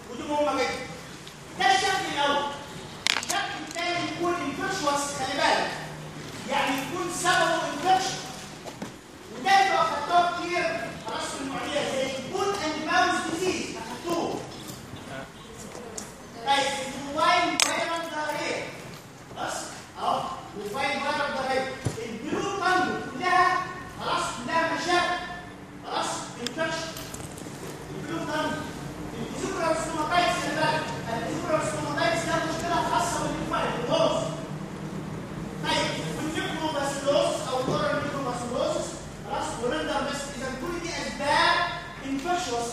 ودي مهمه جدا ده الشكل الاول الشكل الثاني يكون انفكشوس خلي بالك يعني يكون سببه انفكشن وده انتوا اخدتوه كتير خلاص في المعديه زي البول اند ماوس ديزيز اخدتوه طيب الفاين فايرال دايريا خلاص اهو والفاين فايرال دايريا البلو كانجو كلها خلاص كلها مشاكل خلاص انفكشن البلو كانجو الزبرا ستوماتايتس خلي بالك الزبرا ستوماتايتس ده مشكله خاصه بالفاير بالهوز طيب والنيكروباسيلوس او الاورال نيكروباسيلوس خلاص ورندر بس اذا كل دي اسباب انفكشوس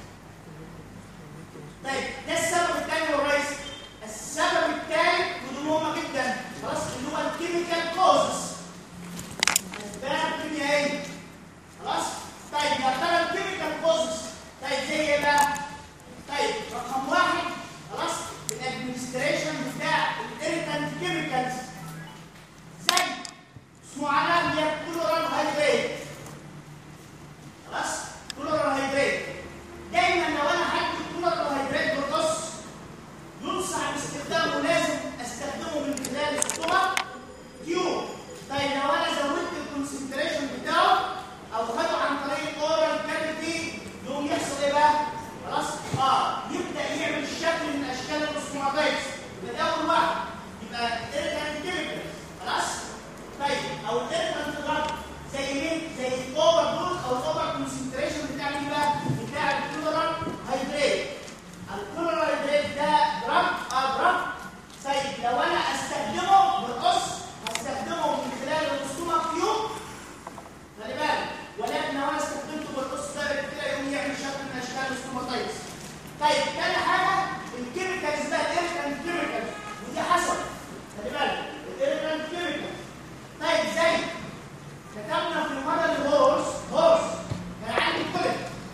طيب ده السبب الثاني والرئيس السبب الثالث ودي مهمه جدا خلاص اللي هو الكيميكال كوزز اسباب كيميائيه خلاص طيب يا ترى الكيميكال كوزز طيب زي ايه بقى طيب رقم واحد خلاص الادمنستريشن بتاع الاريتنت كيميكالز زي اسمه علامه اللي هي كلورال هيدريت خلاص كلورال هيدريت دايما لو انا هدي كلورال هيدريت بالقص ينصح باستخدامه لازم استخدمه من خلال الصوره تيوب طيب لو انا زودت الكونسنتريشن بتاعه او خده عن طريق اورال كافيتي يقوم يحصل ايه بقى؟ خلاص؟ اه يبدا يعمل شكل من اشكال الاوستوماتايتس يبقى ده اول واحد يبقى ايريتانت كيميكال خلاص؟ طيب او الايريتانت دراج زي مين؟ زي الاوفر دوز او الاوفر كونسنتريشن بتاع مين بقى؟ بتاع الكلورال هيدريت الكلورال هيدريت ده دراج اه دراج طيب لو انا استخدمه بالقص هستخدمه من خلال الاوستوما كيوب خلي بالك ولكن لو انا استخدمته بالقص ده كده يقوم يعمل شكل من اشكال الاستوماتايتس طيب تاني حاجه الكيميكالز بقى الايريكال كيميكالز ودي حسب خلي بالك الايريكال كيميكال طيب زي كتبنا في الموديل هورس هورس كان عندي كوليك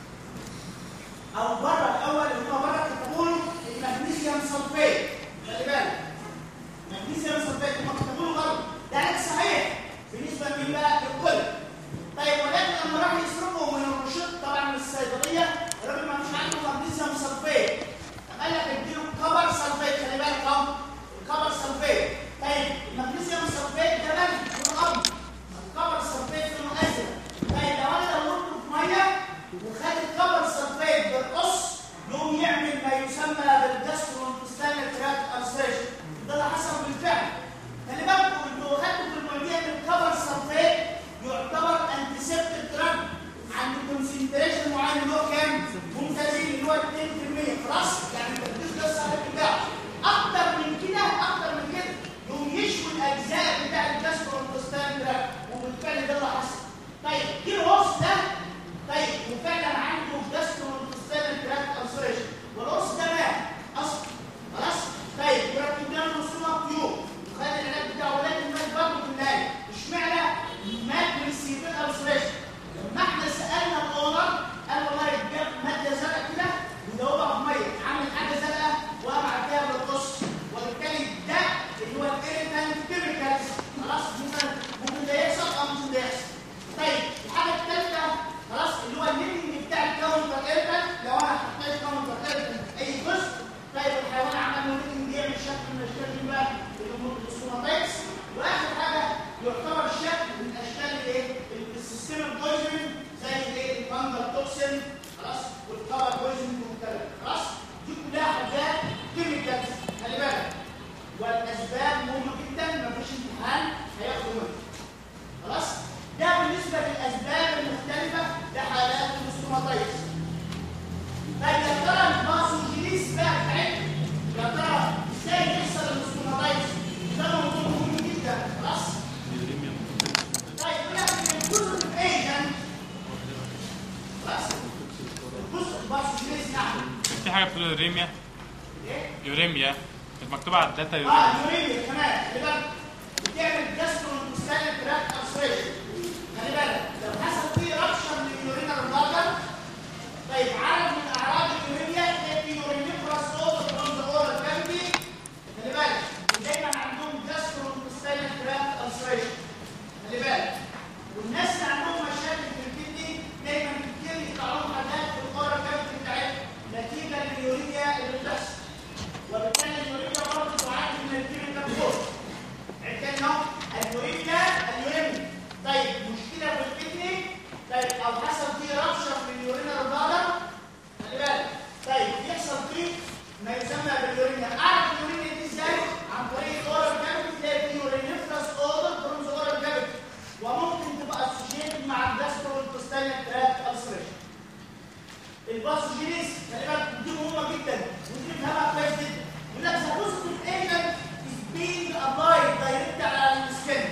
او بره الاول اللي هو بره كتبوا له المغنيسيوم سلفيت خلي بالك مغنيسيوم سلفيت هم كتبوا له غلط ده عكس صحيح بالنسبه لمين بقى للكل طيب ولكن لما راح يصرفوا من الروشته طبعا من الصيدليه الراجل ما فيش عنده مغنيسيوم سلفيت قال لك اديله كبر سلفيت خلي بالك اهو الكبر سلفيت طيب المغنيسيوم سلفيت ده مالي لونه ابيض الكبر سلفيت لونه ازرق طيب لو انا دورته في ميه وخد الكبر سلفيت بالقص يقوم يعمل ما يسمى بالجاسترونتستانال تراك ارسيشن ده اللي حصل بالفعل خلي بالكم انتوا خدتوا في المواضيع ان الكبر سلفيت يعتبر انتيسبتيك دراج عند كونسنتريشن معين اللي هو كام؟ ممتازين اللي هو 2% خلاص يعني التركيز ده الصحيح بتاعه اكتر من كده اكتر من كده يقوم يشوي الاجزاء بتاع الجاسترونتستانال تراك وبالفعل ده اللي حصل طيب جه الوصف ده طيب وفعلا عنده جاسترونتستانال تراك ارسيشن والوصف ده مات اصلا خلاص طيب وركبنا له صوره كيوب وخد العلاج بتاعه ولكن مات برضه في النهايه اشمعنى مات من السيفين ارسيشن لما احنا سالنا الاونر قال والله جاب ماده زرقاء كده ودوبها في ميه عامل حاجه زرقاء وقام عداها بالقص وبالتالي ده اللي هو الايريتانت كيميكالز خلاص ممكن ممكن ده يحصل او ممكن ده يحصل طيب الحاجه الثالثه خلاص اللي هو النيتنج بتاع الكاونتر ايرتنت لو انا حطيت كاونتر ايرتنت في اي جزء طيب الحيوان عمل له نيتنج يعمل شكل من الاشكال دي بقى السوماتايتس واخر حاجه يعتبر شكل من اشكال الايه؟ السيستم البويزن زي الايه؟ الفانجل توكسين خلاص والكبر بويزن والكلام خلاص دي كلها حاجات كيميكالز خلي بالك والاسباب مهمه جدا مفيش امتحان هياخدوا منها خلاص ده بالنسبه للاسباب المختلفه لحالات الاستوماتايتس طيب يا ترى الماسوجينيس بقى بتاعتنا يا ترى ازاي يحصل الاستوماتايتس ده موضوع مهم جدا خلاص طيب ولكن الجزء الايجنت خلاص الجزء الماسوجينيس نعم في حاجه بتقول يوريميا ايه يوريميا كانت مكتوبه على الداتا اه يوريميا اليوريميا كمان خلي بالك بتعمل جاسترونتستانال تراك ارسريشن خلي بالك لو حصل فيه رابشر لليورينال بلادر طيب عدد من اعراض اليوريميا تلاقي يورينيفراس اوفر فروم ذا اورال كافيتي خلي بالك ودايما عندهم جاسترونتستانال تراك ارسريشن خلي بالك والناس اللي عندهم مشاكل في الكدني دايما كتير يطلع لهم حاجات في الاورال كافيتي بتاعتهم نتيجه لليوريميا اللي يسمى باليورينيا اعرف اليورينيا دي ازاي عن طريق الاورال كافيتي تلاقي في يورينيفرس اودر فروم ذا اورال كافيتي وممكن تبقى اسوشيتد مع الجاستروانتستينال تراكت السريشن الباثوجينيس خلي بالك دي مهمه جدا ودي نفهمها كويس جدا يقول لك ذا بوزيتيف ايجنت از بينج ابلايد دايركت على السكن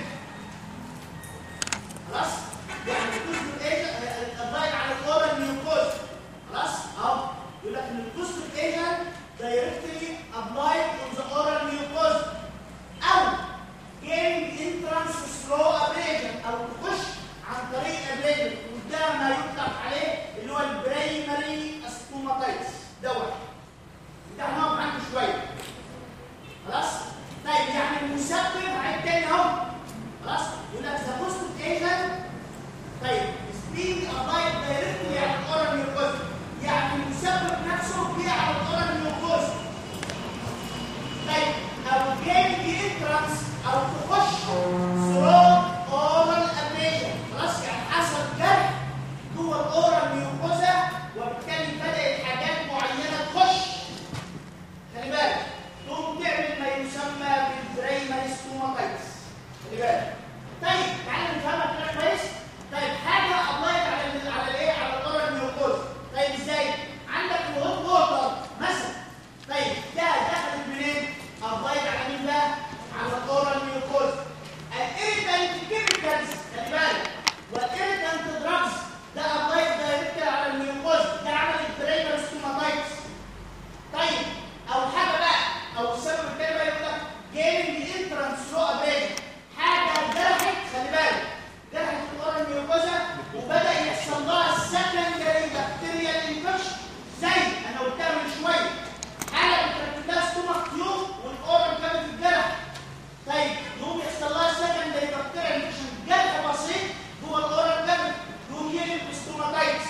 خلاص يعني البوزيتيف ايجنت ابلايد على الاورال ميوكوز خلاص اهو يقول لك ان البوزيتيف ايجنت دايركتلي ابلايد اون ذا اورال ميوكوز او gain entrance through abrasion او تخش عن طريق abrasion وده ما يطلق عليه اللي هو البرايمري استوماتايتس دوت ده هنقف عنده شويه خلاص طيب يعني المسبب عيد تاني اهو خلاص يقول لك ذا بوزيتيف ايجنت طيب سبيد ابلايد دايركتلي على الاورال ميوكوز يعني المسبب نفسه جه على الاورال ميوكوز طيب او جاي دي انترانس او تخش ثرو اورال ابريشن خلاص يعني حصل جرح جوه الاورال ميوكوزا وبالتالي بدات حاجات معينه تخش خلي بالك تقوم تعمل ما يسمى بالبرايمري ستوماتايتس خلي بالك طيب تعالى نفهمها كده كويس طيب حاجه ابلايد على ال على الايه على الاورال ميوكوزا طيب ازاي عندك الهوت ووتر مثلا طيب ده دخلت منين ابلايد على مين بقى على الاورال ميوكوزا الاريتانت كيميكالز خلي بالك والاريتانت دراجز ده ابلايد دايركت على الميوكوزا ده عمل البرايمري ستوماتايتس طيب او حاجه بقى او السبب التاني بقى يقول لك جيمنج انترانس ثرو ابريشن حاجه جرحت خلي بالك جرحت الاورال ميوكوزا وبدا يحصل لها سكندري بكتيريال انفكشن زي انا قلتها من شويه حاله بتركب لها ستومك تيوب والاورال كانت الجرح طيب يقوم يحصل لها سكندري بكتيريال انفكشن جرح بسيط جوه الاورال كانت يقوم يقلب ستوماتايتس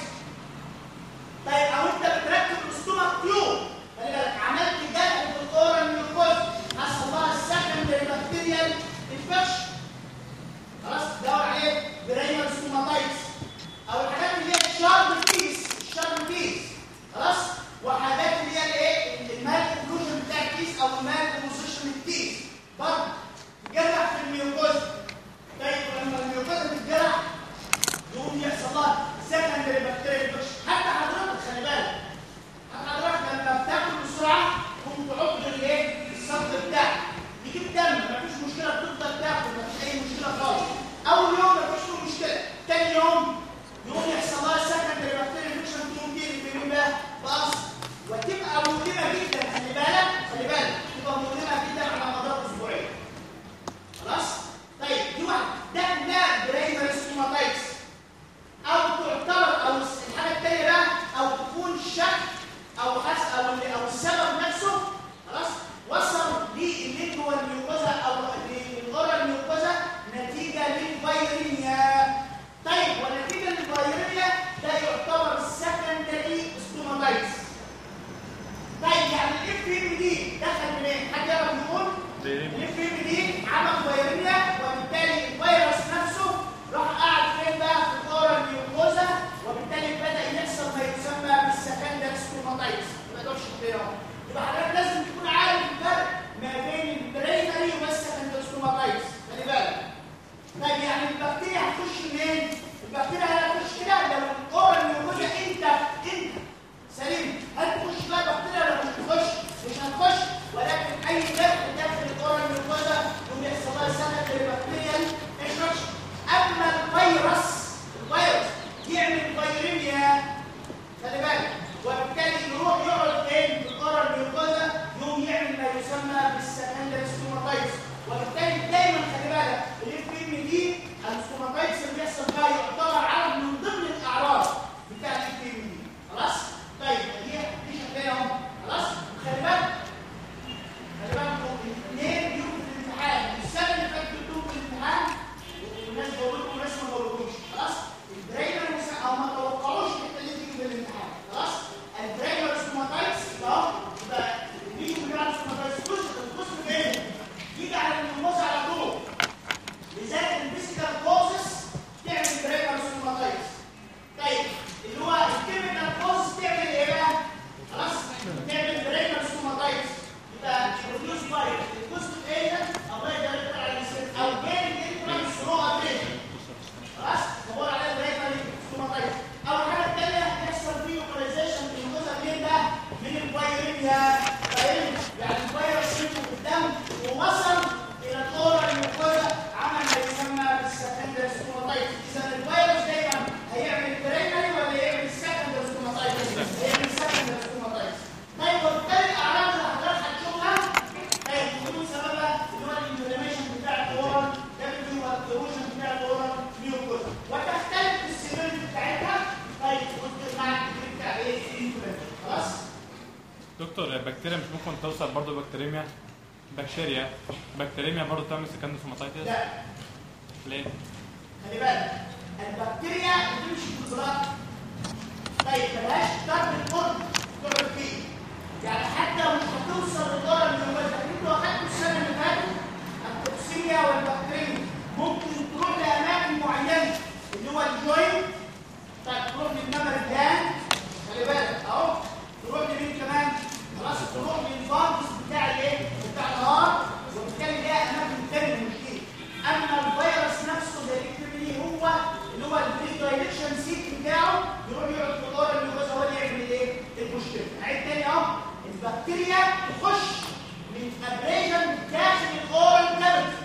طيب او انت بتركب الاستومك تيوب خلي بالك عملت جرح في الاورال ميوكوز حصل لها السكندري بكتيريال انفكشن خلاص دور عليه برايمر ستوماتايتس او الحاجات اللي هي الشارب كيس الشارب كيس خلاص وحاجات اللي هي الايه المال اوكلوجن بتاع الكيس او المال بوزيشن الكيس برضه جرح في الميوكوز طيب لما الميوكوز تتجرح يقوم يحصل لها سكندري بكتيريا انفكشن حتى حضرتك خلي بالك حتى حضرتك لما بتاكل بسرعه تقوم تعض الايه الصدر بتاعك يجيب دم مفيش مشكله بتفضل تاكل مفيش اي مشكله خالص اول يوم مفيش فيه مشكله تاني يوم يقوم يحصل لها سكندري بكتيريا انفكشن تقوم تيجي في مين بقى بقص وتبقى مؤلمه جدا خلي بالك خلي بالك تبقى مؤلمه جدا على مدار اسبوعين خلاص طيب دي واحده ده ده برايمري ستوماتايتس او تعتبر او الحاجه الثانيه بقى او تكون شك او حس او اللي او السبب نفسه خلاص وصل للي هو الميوكوزا او للاورال ميوكوزا نتيجه للفيرينيا طيب ونتيجه للفيرينيا ده يعتبر سكندري ستوماتايتس طيب يعني الاف ام دي دخل منين؟ حد يعرف يقول؟ الاف ام دي عمل فيرينيا وبالتالي الفيروس نفسه راح قاعد فين بقى في الاورال ميوكوزا وبالتالي بدا يحصل ما يسمى بالسكندري ستوماتايتس ما تقدرش تقراه يبقى حضرتك لازم تكون عارف الفرق ما بين البرايمري والسكندري ستوماتايتس خلي بالك طيب يعني البكتيريا هتخش منين؟ البكتيريا هتخش كده لو الاورال ميوكوزا انت انت سليم هل تخش بقى بكتيريا ولا مش هتخش؟ مش هتخش ولكن اي جرح داخل الاورال ميوكوزا يقوم يحصل لها سكندري بكتيريال انفكشن اما الفيروس الفيروس يعمل فيريميا خلي بالك وبالتالي يروح يقعد فين في القرى بكتيريا طيب يعني الفيروس يدخل في الدم ووصل الى الدوره الموجوده عمل ما يسمى بالسكندري ستوماتايتس اذا الفيروس دايما هيعمل برايمري ولا يعمل سكندري ستوماتايتس؟ هيعمل سكندري ستوماتايتس طيب وبالتالي الاعراض اللي حضرتك هتشوفها طيب يكون سببها اللي هو الانفلاميشن بتاع الدوران ده اللي هو الكروشن بتاع الدوران ميوكوزا وتختلف السيفيريتي بتاعتها طيب وانت مع التكنيك بتاع ايه؟ الانفلاميشن خلاص؟ دكتور البكتيريا مش ممكن توصل برضه بكتيريميا بكتيريا بكتيريميا برضه تعمل سكند سوماتايتس لا ليه؟ خلي بالك البكتيريا بتمشي في البلاط طيب ملهاش ضرب القرب تقعد فيه يعني حتى مش هتوصل للدرجه اللي هو انت اخدته السنه اللي فاتت التوكسيميا والبكتيريا ممكن تروح لاماكن معينه اللي هو الجوينت طيب تروح للنمر الجان خلي بالك اهو تروح لمين كمان خلاص تروح للفانكس بتاع الايه بتاع النهار وبالتالي ليها اماكن ثانيه مش دي اما الفيروس نفسه ده اللي هو اللي هو البري دايركشن سيت بتاعه يروح يقعد في الدور اللي هو هو اللي يعمل ايه المشكله عيد تاني اهو البكتيريا تخش من ابريشن داخل الاورال كافيتي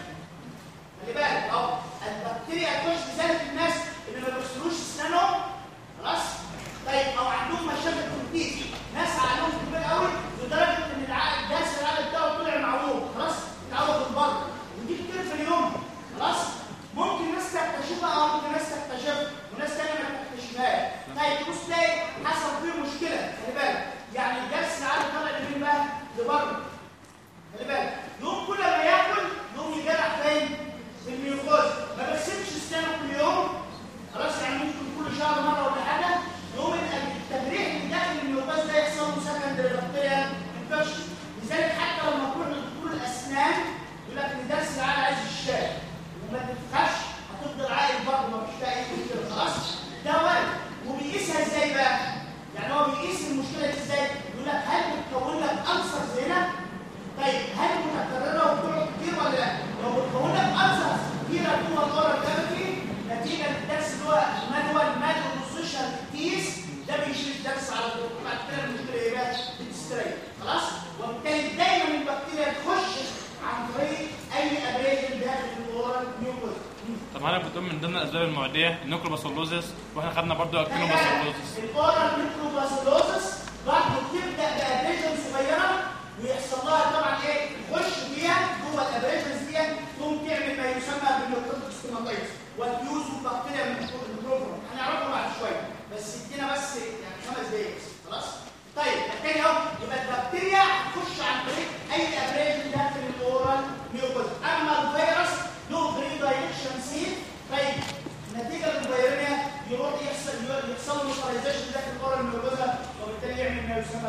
خلي بالك اهو البكتيريا تخش لسانه الناس اللي ما بيغسلوش اسنانهم خلاص طيب او عندهم مشاكل في التيس ناس عقلهم كبير قوي لدرجه ان العقل الدرس العقل بتاعه طلع معوج خلاص اتعوج في البر ودي كتير في اليوم خلاص ممكن ناس تكتشفها او ممكن ناس تكتشفها وناس تانية ما تكتشفهاش طيب تبص تلاقي حصل فيه مشكله خلي بالك يعني الدرس العقل طالع لمين بقى؟ لبره خلي بالك يوم كل ما ياكل يوم يجرح فين؟ في الميوكوز ما بسيبش اسنانه كل يوم خلاص يعني ممكن كل شهر مره ولا حاجه يوم التجريح من داخل الميوكوز ده يحصل له سكندري بكتيريا انفكشن لذلك حتى لما نروح لدكتور الاسنان يقول لك ان درس العقل عايز الشاي وما تفخش هتفضل عاقل برضه ما فيش فيها اي مشكله خلاص ده وارد وبيقيسها ازاي بقى؟ يعني هو بيقيس المشكله دي ازاي؟ يقول لك هل بتكون لك ألسر هنا؟ طيب هل متكرره وبتقعد كتير ولا لا؟ لو بتكون لك ألسر كتيره جوه الدوره الكافيتي نتيجه للدرس اللي هو مانوال مانو بوزيشن كيس ده بيشيل الدرس على طول بعد كده المشكله ايه بقى؟ بتستريح خلاص؟ وبالتالي دايما البكتيريا تخش عن طريق اي ابريشن داخل الدوره نيوكليس طب حضرتك بتقول من ضمن الاسباب المعديه النيكروباسولوزيس واحنا خدنا برضه اكتينوباسولوزيس الاورال ميكروباسيلوزس برضه بتبدا بابريشن صغيره ويحصل لها طبعا ايه تخش فيها جوه الابريشنز دي تقوم تعمل ما يسمى بالميكروبيك ستيماتايتس والفيوز والبكتيريا من الميكروبون هنعرفه بعد شويه بس ادينا بس يعني خمس دقايق بس، خلاص طيب التاني اهو يبقى البكتيريا هتخش عن طريق اي ابريشن داخل الاورال ميوكوز اما الفيروس له بري دايركشن سيت طيب نتيجه للفيروسيا يروح يحصل يحصل له لوكاليزيشن داخل الاورال ميوكوزا وبالتالي يعمل ما يسمى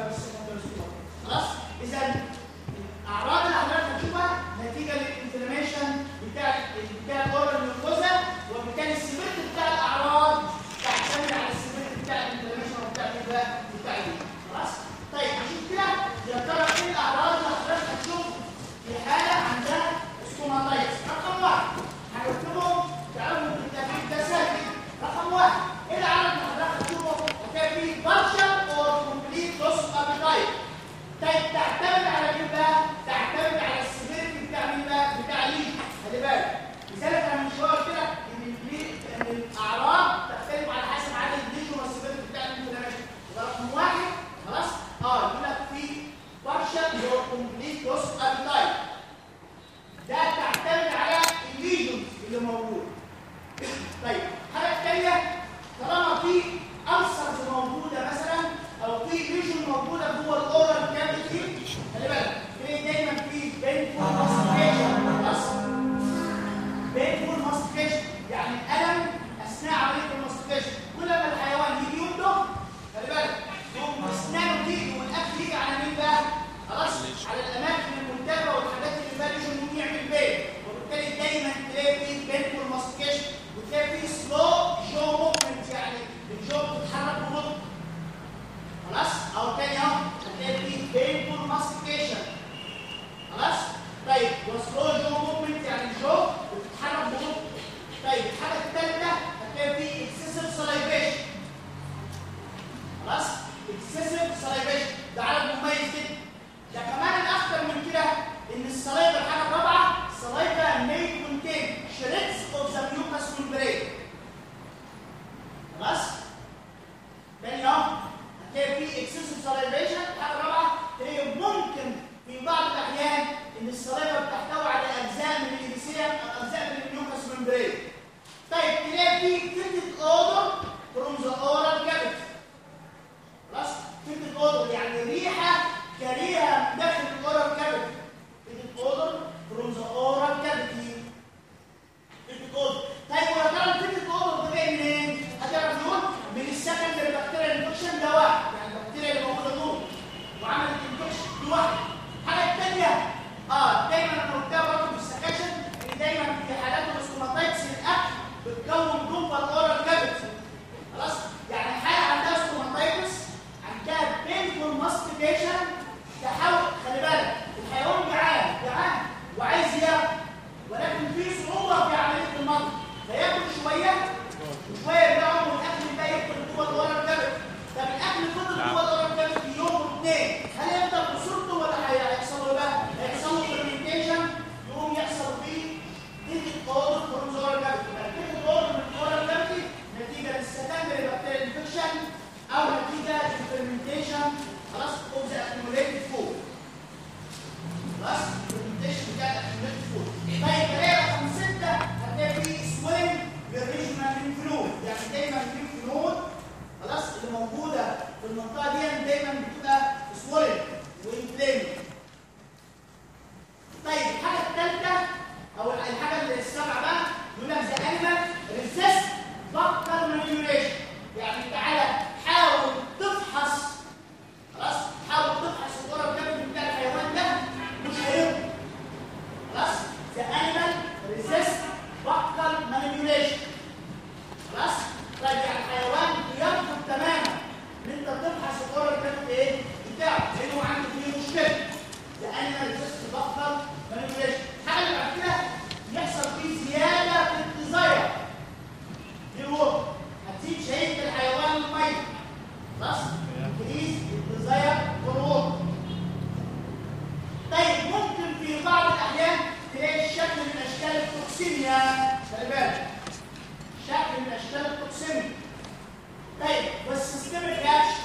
شكل من اشكال التوكسيميا خلي بالك شكل من اشكال التوكسيميا طيب والسيستميك رياكشن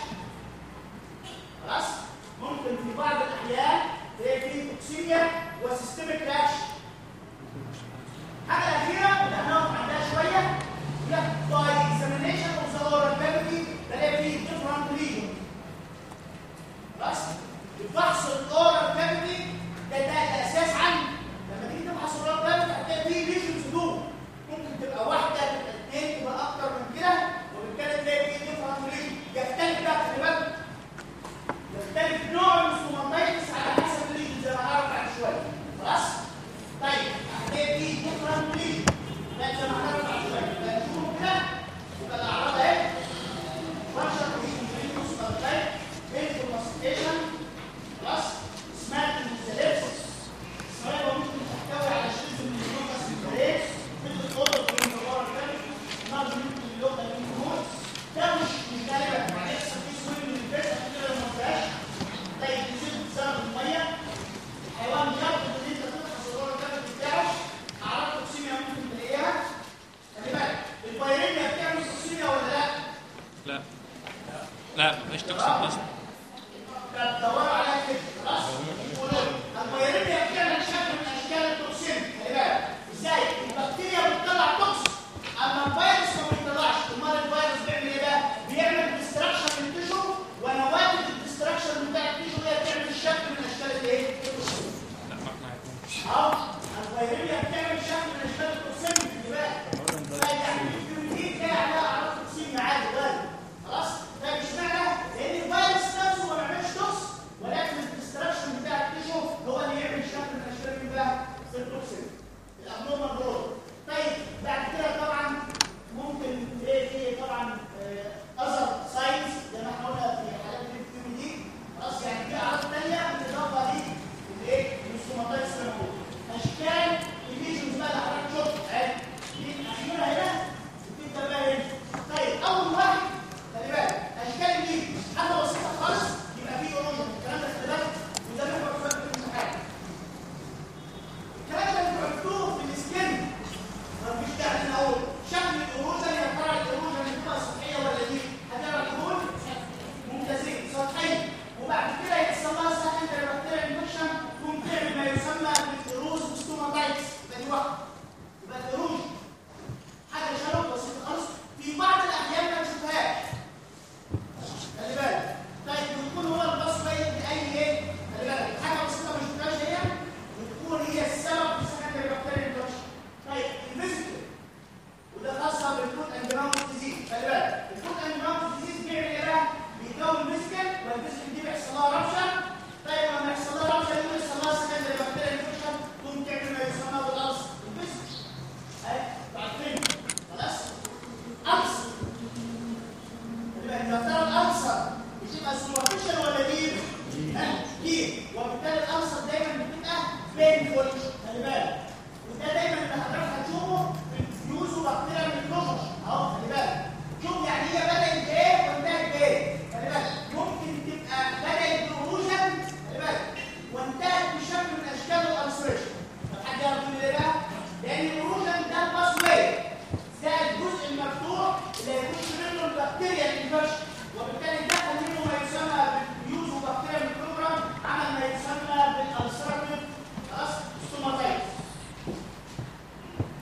خلاص ممكن في بعض الاحيان تلاقي فيه توكسيميا وسيستميك رياكشن حاجه اخيره اللي هنقف عندها شويه لا باي اكزامينيشن اوف ذا اورال كافيتي بلاقي فيه ديفرنت ليجن خلاص الفحص الاورال كافيتي ده ده الاساس عنه لما تيجي تفحص الاورال كافيتي هتلاقي فيه ليجنز جوه ممكن تبقى واحده تبقى اثنين تبقى اكتر من كده وبالتالي تلاقي فيه ديفرنت ليجن يختلف بقى خلي بالك يختلف نوع السوماتايتس على حسب الليجن زي ما هنعرف بعد شويه خلاص طيب هتلاقي فيه ديفرنت ليجن ده زي ما هنعرف بعد شويه فنشوفه كده يبقى الاعراض اهي فراكشر ويشن سوماتايت بينفول ماستيشن خلاص سمعت من الزلابس سمعت ممكن تحتوي على شيء من النوكس البريك مثل الاوضه في المدار الثاني نقدر ممكن اللغه اللي بنقول ده مش مش غالبا يعني يحصل فيه سويل من البيت عشان كده ما فيهاش تلاقي تنزل بسبب الميه الحيوان يرفض ان انت تفحص الدور الكبد بتاعه اعراض توكسيميا ممكن تلاقيها خلي بالك البايرينيا بتعمل توكسيميا ولا لا؟ لا لا مفيش توكسين اصلا بتدوروا عليها كده خلاص البايرينيا بتعمل شكل من اشكال التوكسين خلي بالك ازاي البكتيريا بتطلع توكسين اما الفيروس ما بيطلعش امال الفيروس بيعمل ايه بقى بيعمل ديستراكشن للتيشو ونواتج الديستراكشن بتاع التيشو هي بتعمل شكل من اشكال الايه التوكسين لا ما احنا عارفين. اه الفيروسيا بتعمل شكل من اشكال التوكسين خلي بالك يعني الكيميكال جاي عليها اعراض توكسين عادي وارد خلاص ده مش معنى لان الفيروس نفسه ما بيعملش توكس ولكن الديستراكشن بتاع التيشو هو اللي يعمل شكل من اشكال ايه بقى التوكسين الابنورمال رول طيب بعد كده طبعا ممكن ايه في طبعا اذر ساينز زي ما احنا قلنا في حالات الكيمي دي خلاص يعني في اعراض ثانيه بالاضافه للايه السوماتايتس اشكال الليجنز بقى اللي حضرتك شفت اهي دي الاخيره هنا وتبدا بقى هنا طيب اول واحد خلي بالك اشكال الليجنز حاجه بسيطه خالص يبقى في اوريجن الكلام ده خلي بالك وده محور فاكر في الامتحان الكلام ده انتوا عرفتوه في السكن مفيش داعي من الاول شكل الايروجن يا ترى الايروجن بتبقى سطحيه ولا دي؟ هتعرف تقول ممتازين سطحيه وبعد كده يحصل لها سكندري بكتيريا انفكشن تقوم تعمل ما يسمى بالايروز ستوماتايتس يبقى دي واحده يبقى الايروجن حاجه شبه بسيطه خالص في بعض الاحيان ما نشوفهاش خلي بالك طيب ويكون هو الباص باين لاي ايه؟ خلي بالك حاجه بسيطه ما شفناهاش هي وتكون هي السبب في سكندري بكتيريا انفكشن طيب الفيزيكال وده خاصه بالفوت اند ماوث ديزيز خلي بالك الفوت اند ماوث ديزيز بيعمل ايه بقى؟ بيكون فيزيكال والفيزيكال دي بيحصل لها رابشر طيب لما يحصل لها رابشر دي بيحصل لها سكندري بكتيريا انفكشن تقوم تعمل ما يسمى بالالس الفيزيكال اهي عارفين خلاص ألسر يبقى إذا ترى الألسر بتبقى سوبرفيشال ولا ديب؟ ها ديب وبالتالي الألسر دايما بتبقى بينفول خلي بالك وده دايما اللي حضرتك هتشوفه في الفيوز وبكتيريا من النقش اهو خلي بالك شوف يعني هي بدأت بإيه وانتهت بإيه خلي بالك ممكن تبقى بدأت بأوروجن خلي بالك وانتهت بشكل من أشكال الألسريشن طب حد يعرف يقول لي ليه بقى؟ لأن الأوروجن ده الباس واي ده الجزء المفتوح اللي هيخش منه البكتيريا الانفكشن وبالتالي دخل منه ما يسمى بالفيوز وبكتيريا ميكروبرام عمل ما يسمى بالالسراتيف خلاص ستوماتايتس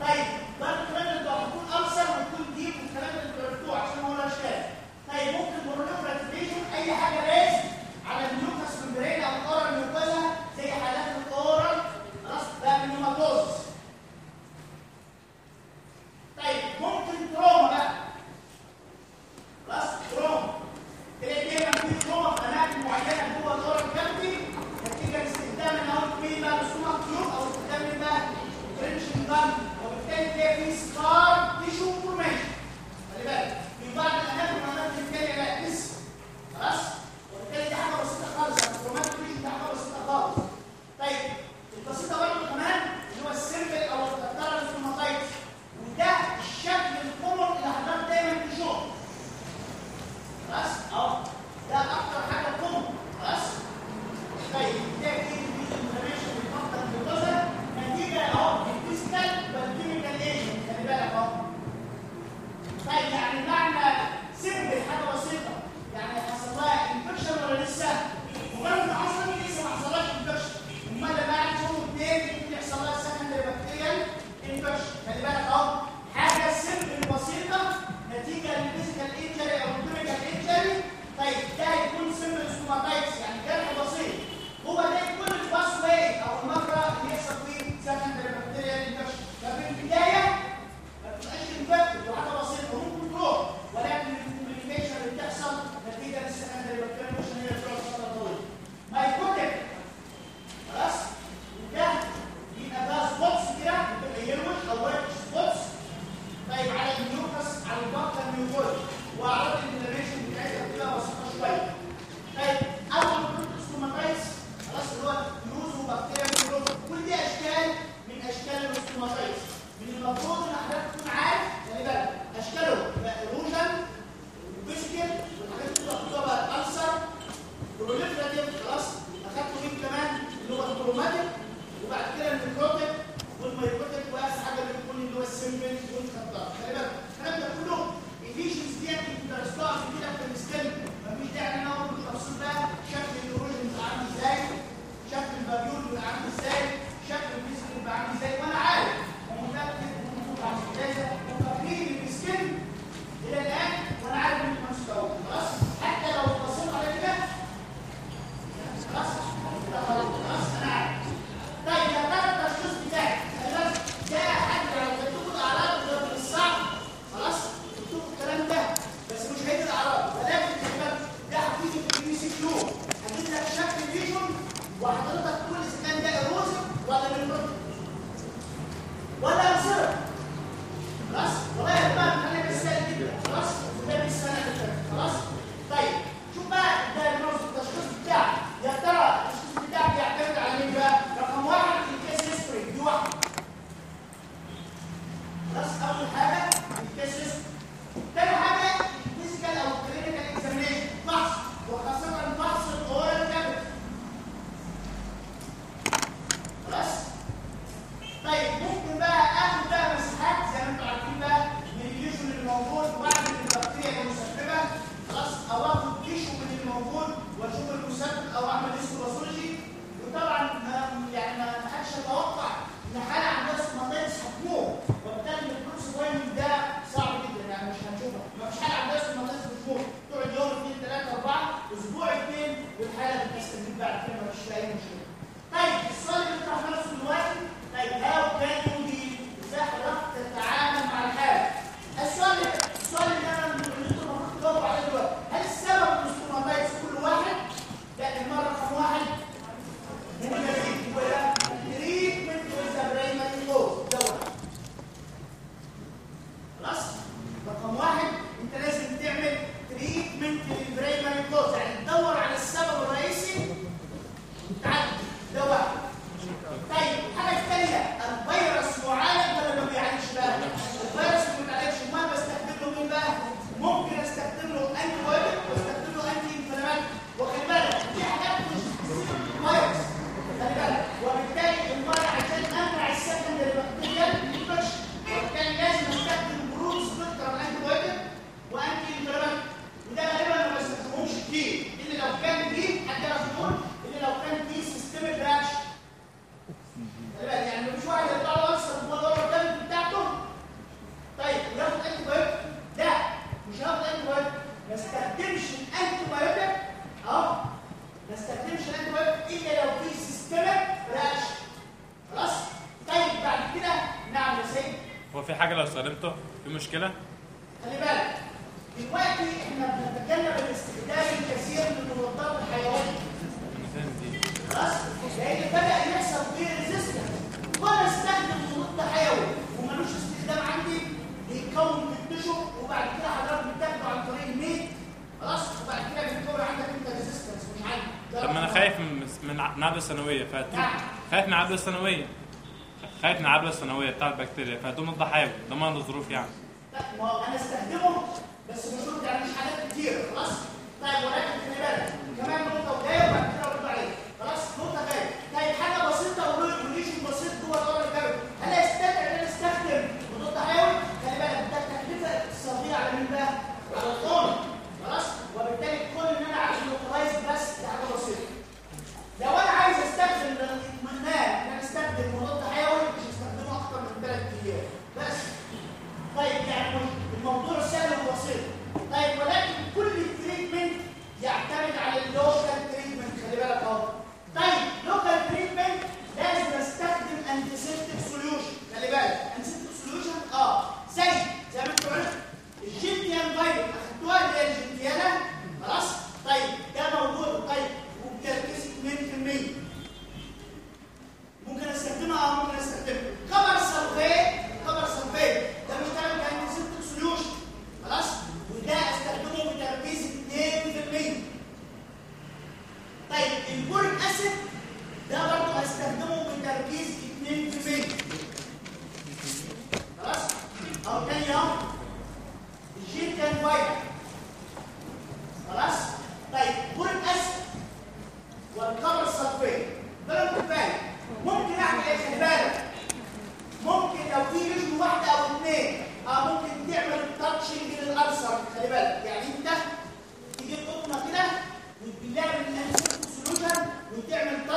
والروماتيك وبعد كده النيكروتيك والمايكروتيك واخر حاجه اللي بتكون اللي هو السيمبل والخطاط خلي بالك الكلام ده كله الفيشنز ديت انت درستها في كده في السكن مفيش داعي ان انا اقول بالتفصيل بقى شكل الاوريجن بيبقى عامل ازاي شكل البابيول بيبقى عامل ازاي شكل الفيسك بيبقى عامل ازاي وانا عارف ومتاكد ومفروض عامل ازاي وفاكرين السكن الى الان وانا عارف ان انتوا مستوى خلاص حتى لو بصيت على كده خلاص خلاص انا عارف طيب يا ترى التشخيص بتاعي خلي بالك ده حد لو كتبوا الاعراض ده الصعب خلاص كتبوا الكلام ده بس مش هيجي الاعراض ولكن خلي بالك ده هتيجي في البي سي كيو هجيب لك شكل فيجن وحضرتك تقول اذا كان ده ايروزن ولا نيوترون ولا انصرف خلاص والله يا جماعه انا بسال جدا خلاص وده بالسنه اللي فاتت خلاص طيب شوف بقى الدايجنوز التشخيص بتاعك يا ترى التشخيص بتاعك يعتمد على مين بقى رقم واحد الكيس هيستوري دي واحده خلاص اول حاجه الكيس هيستوري تاني حاجه الفيزيكال او الكلينيكال اكزامينيشن فحص وخاصه فحص الاورال كابيتال خلاص طيب ممكن بقى اخد بقى مساحات زي ما انتم عارفين بقى من اليوشن اللي موجود واعمل البكتيريا المسببه خلاص او اخد تيشو من اللي موجود واشوف المسبب او اعمل هيستوباثولوجي وطبعا ما- يعني ما ما حدش يتوقع ان حاله عندها سماتيتس هتموت وبالتالي البروس بوينت ده صعب جدا يعني مش هنشوفها ما فيش حاله عندها سماتيتس بتموت تقعد يوم اثنين ثلاثه اربعه اسبوع اثنين والحاله بتستمر بعد كده ما فيش اي مشكله طيب السؤال اللي بيطرح نفسه دلوقتي طيب هاو كان يو دي ازاي حضرتك تتعامل مع الحاله السؤال السؤال اللي انا اللي انتوا المفروض تجاوبوا عليه دلوقتي هل السبب الاستوماتايتس كل واحد؟ لا المره رقم واحد ممكن ولا تريتمنت وذ برايمري كوز ده واحد خلاص رقم واحد انت لازم تعمل تريتمنت للبرايمري كوز يعني تدور على السبب الرئيسي تعالج ده واحد طيب الحاجه الثانيه الفيروس معالج ولا ما بيعالجش بقى؟ الفيروس ما بيعالجش امال بستخدم له مين بقى؟ ممكن استخدم له انتي بايوتيك واستخدم له انتي انفلاماتيك وخلي بالك دي حاجات مش فيروس خلي بالك وبالتالي المرة عشان امنع السكندري بكتيريا انفكشن وبالتالي لازم استخدم برود سبيكترال انتي بايوتيك وانتي انفلاماتيك وده غالبا ما بستخدمهمش كتير الا لو كان دي حتى لو الا لو كان دي سيستميك رياكشن خلي بالك يعني مش واحد يطلع له اكثر من مره الدم بتاعته طيب وياخد انتي بايوتيك لا مش هاخد انتي بايوتيك ما استخدمش الانتي بايوتيك اهو ما استخدمش الانتي بايوتيك الا لو في سيستميك رياكشن خلاص طيب بعد كده نعمل يا سيد هو في حاجه لو استخدمته في مشكله خلي بالك دلوقتي احنا بنتكلم بالاستخدام الكثير من المضادات الحيويه المثال دي خلاص لان بدا يحصل فيه ريزيستنس وانا استخدم مضاد حيوي ومالوش استخدام عندي بيكون في التشو وبعد كده حضرتك بتاخده عن طريق الميت خلاص وبعد كده بيكون عندك انت ريزيستنس مش عندي ده طب ما انا رقم خايف من من ع- من العدوى الثانويه فهتم نعم. خايف من العدوى الثانويه خايف من العدوى الثانويه بتاع البكتيريا فهتقوم مضاد حيوي ضمان الظروف يعني لا ما هو انا استخدمه بس مش شرط يعني مش حاجات كتير خلاص طيب ولكن خلي بالك كمان نقطه وجايه وبعد كده ارد عليها خلاص نقطه جايه طيب حاجه بسيطه وليشن بسيط جوه الورق الكبد هل يستدعي ان انا استخدم مضاد حيوي؟ خلي بالك ده التكلفه الاقتصاديه على مين بقى؟ على الطن خلاص وبالتالي كل ان انا اعمل لوكلايز بس دي حاجه بسيطه لو انا عايز استخدم الاطمئنان ان انا استخدم مضاد حيوي مش هستخدمه اكتر من ثلاث ايام بس طيب يعني الموضوع سهل وبسيط طيب ولكن كل التريتمنت يعتمد على اللوكال تريتمنت خلي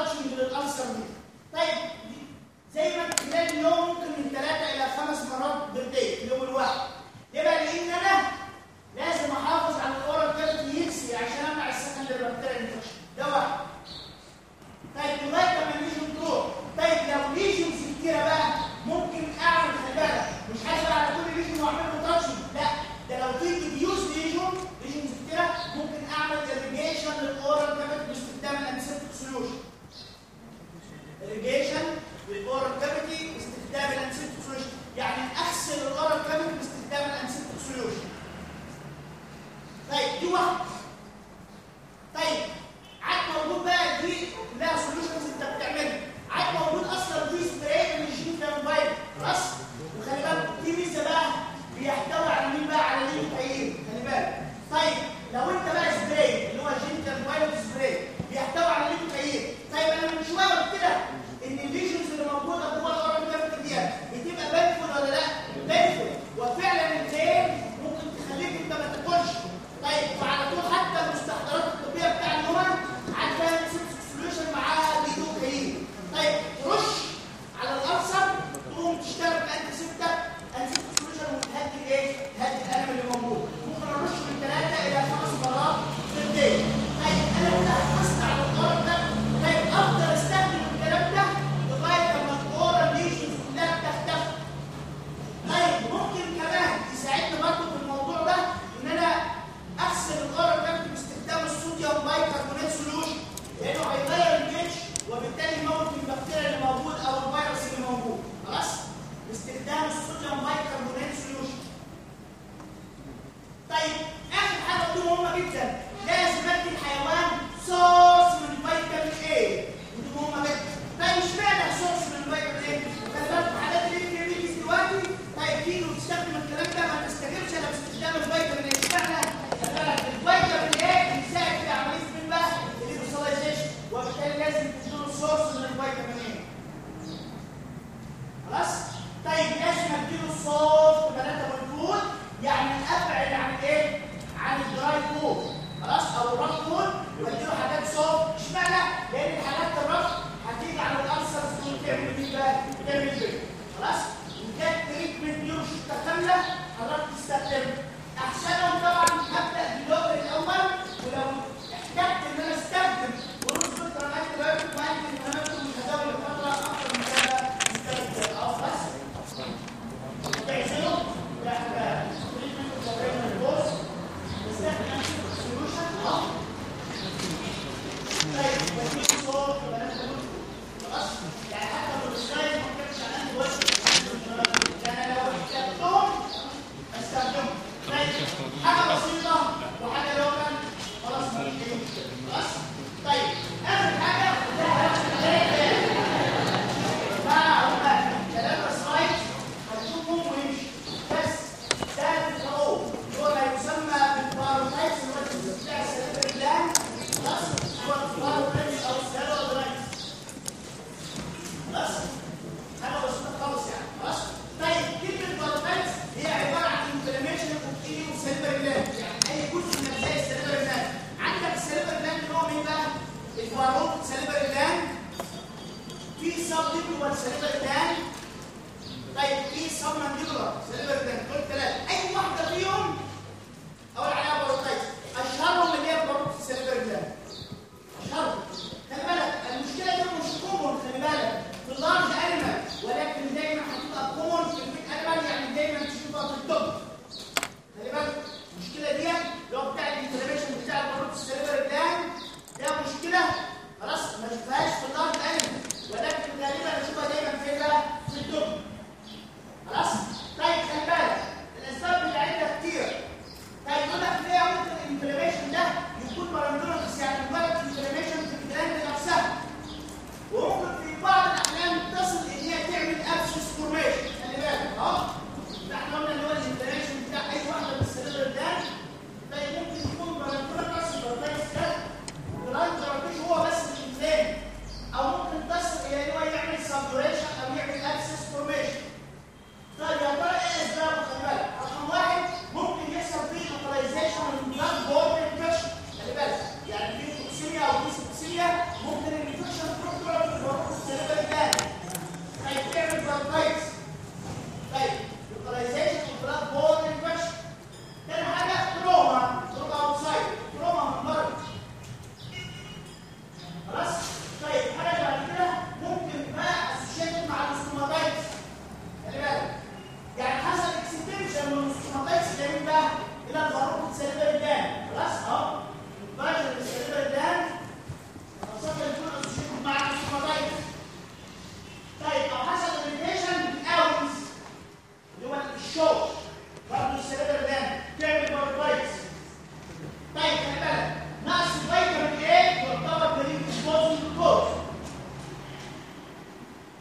تاتشنج للالسر دي طيب زي ما خلال اليوم ممكن من ثلاثه الى خمس مرات بالدي في اليوم الواحد ليه بقى لان انا لازم احافظ على الاورال كافيتي يكسي عشان امنع السكندري بكتيريا انفكشن ده واحد طيب لغايه لما الليجن تروح طيب لو ليجنز كتيره بقى ممكن اعمل خلي بالك مش عايز على كل ليجن واعمل له تاتشنج لا ده لو في ديفيوز ليجن ليجنز كتيره ممكن اعمل اريجيشن للاورال كافيتي باستخدام الانسيبتيك سوليوشن اريجيشن للاورال كافيتي باستخدام الانسيبتيك سوليوشن يعني اغسل الاورال كافيتي باستخدام الانسيبتيك سوليوشن طيب دي واحده طيب عاد موجود بقى دي كلها سوليوشنز انت بتعملها عاد موجود اصلا في سبراي من الجين ده موبايل خلاص وخلي بالك في ميزه بقى بيحتوي على مين بقى على ليكوكايين خلي بالك طيب لو انت بقى سبراي اللي هو جين ده موبايل سبراي بيحتوي على ليكوكايين طيب انا من شويه قلت لك ان الليجنز اللي موجوده جوه الاورال كافيتي دي بتبقى بنفل ولا لا؟ بنفل وفعلا الزين ممكن تخليك انت ما تاكلش طيب وعلى طول حتى المستحضرات الطبيه بتاع اليوم عندها سوليوشن معاها ليدوكاين طيب ترش على الارصد تقوم تشتغل بانتي سيبتا انتي سوليوشن وتهدي ايه؟ تهدي الالم اللي موجود ممكن ارش من ثلاثه الى خمس مرات في الدين طيب انا كده حفظت على الارض ده طيب افضل استخدم الكلام ده لغايه لما الاورال ليجنز كلها تختفي طيب ممكن كمان يساعدني برضه في الموضوع ده ان انا اغسل الاورال كافيتي باستخدام الصوديوم بايكربونات سوليوشن لانه هيغير البيتش وبالتالي يموت البكتيريا اللي موجود او الفيروس اللي موجود خلاص باستخدام الصوديوم بايكربونات سوليوشن طيب اخر حاجه ودي مهمه جدا لازم ادي الحيوان سورس من فيتامين اي ودي مهمه جدا طيب اشمعنى سورس من فيتامين اي خلي بالك الحاجات اللي انت بتيجي دلوقتي طيب تيجي وتستخدم الكلام ده ما تستجبش الا باستخدام الفيتامين اي اشمعنى خلي بالك الفيتامين اي بيساعد في عمليه مين بقى الايروسولايزيشن وبالتالي لازم تديله سورس من الفيتامين اي خلاص طيب لازم اديله صوت بنات والفود يعني ابعد عن ايه عن الدراي فود خلاص او الرف فود واديله حاجات صوت اشمعنى لان الحاجات الرف هتيجي على الالسرز وتعمل مين بقى تعمل بيه خلاص وكانت تريتمنت دي روشته كامله حضرتك تستخدمها احسنهم طبعا ابدا باللوبر الاول ولو احتجت ان انا استخدم ورز فلتر انتي بايوتيك وانتي انفلاماتوري مش هزود الفتره اكتر من كده من ثلاث او بس تعزله ده حاجه تريتمنت وتمرين البوز استخدم انتي سوليوشن اه طيب بديك صوت بنات خلاص يعني حتى لو السلايد ما كانش عن انتي بايوتيك يعني لو احتجتهم استخدمهم طيب حاجه بسيطه وحاجه لوكال خلاص مش مشكله خلاص طيب اخر حاجه بقى هم ثلاثه سلايدز هتشوفهم ويمشي بس ده الفرو هو ما يسمى بالباروتايتس اللي هو الجزء بتاع السيرفر بلان خلاص هو الباروتايتس او السيرفرايتس خلاص حاجه بسيطه خالص يعني خلاص طيب كلمه باروتايتس هي عباره عن انفلاميشن اوف اي وسيرفر بلان يعني اي جزء من اجزاء السيرفر بلان عندك السيرفر بلان اللي هو مين بقى؟ الباروت سيرفر بلان في سب ديبلوال سيرفر بلان طيب في سب مانديبولار سيرفر بلان دول ثلاثه اي واحده فيهم اقول عليها باروتايتس اشهرهم اللي هي باروت السيرفر بلان اشهرهم خلي بالك المشكله دي مش كومون خلي بالك في اللارج انيمال ولكن دايما هتبقى كومون في البيت انيمال يعني دايما تشوفها في الدب خلي بالك المشكله دي اللي هو بتاع الانفلاميشن بتاع الباروت السيرفر بلان ده مشكله خلاص ما شفتهاش في اللارج انيمال ولكن غالبا اشوفها دايما في بقى في الدب خلاص طيب خلي بالك الاسباب بتاعتها كتير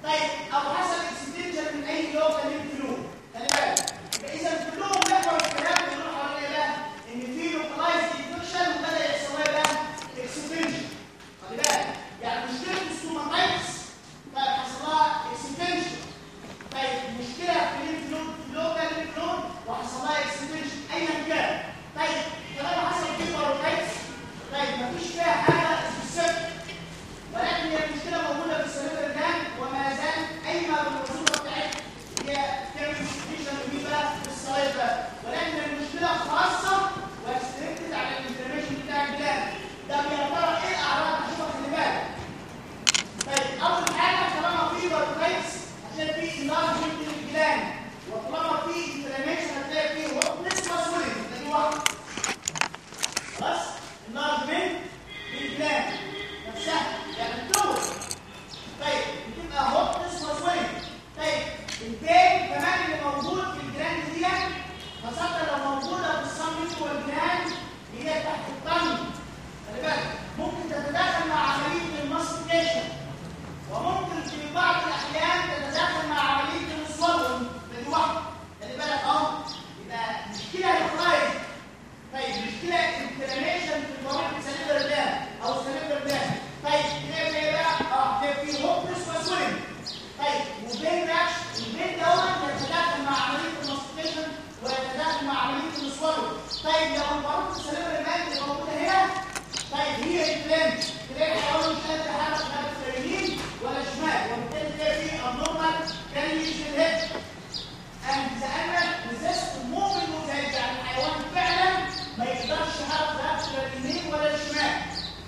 طيب او حصل اكستنشن من اي لوكال ليمف خلي بالك يبقى اذا كلهم محور الكلام بيقولوا حوالين ايه بقى؟ ان في لوكلايزد انفكشن وبدا يحصل ايه بقى؟ اكستنشن خلي بالك يعني مشكله السوماتايتس طيب حصل لها اكستنشن طيب مشكله في الليمف نود لوكال ليمف نود وحصل لها اكستنشن ايا كان طيب طالما حصل في باروتايتس طيب مفيش فيها حاجه سبيسيفيك ولكن هي المشكله موجوده في السليبر جان وما زال قايمه بالوظيفه بتاعتها هي تعمل سبيشن بيبقى في السلايفر ولكن المشكله خاصه واكستريكتد على الانفلاميشن بتاع الجلاند ده يا ترى ايه الاعراض هشوفها خلي بالك طيب اول حاجه طالما في باروتايتس هتلاقي في انلارجمنت للجلاند وطالما في انفلاميشن هتلاقي في هوبنس وسويلنج دي واحده خلاص انلارجمنت للجلاند نفسها يعني الدور طيب بتبقى هوبنس وسويلنج طيب البين كمان اللي موجود في الجلاند دي خاصه لو موجوده في الصمت والجلاند اللي هي تحت الطن خلي بالك ممكن تتداخل مع عمليه الماستيكيشن وممكن في بعض الاحيان تتداخل مع عمليه السوالون دي واحده خلي بالك اهو يبقى مشكله لوكلايز طيب مشكله انفلاميشن في الجوانب السليبر ده او السليبر ده طيب تلاقي ايه بقى اه تلاقي في هوبلس وسويلنج طيب وبين رياكشن البين دوت يتداخل مع عمليه الماستيكيشن ويتداخل مع عمليه السوالون طيب لو البارود السليبر مان اللي موجوده هنا طيب هي انفلام تلاقي الحيوان مش قادر يتحرك لا في اليمين ولا شمال وبالتالي تلاقي فيه ابنورمال كان يجي في الهيد and the animal resist moving movement يعني الحيوان فعلا ما يقدرش يحرك لا في اليمين ولا الشمال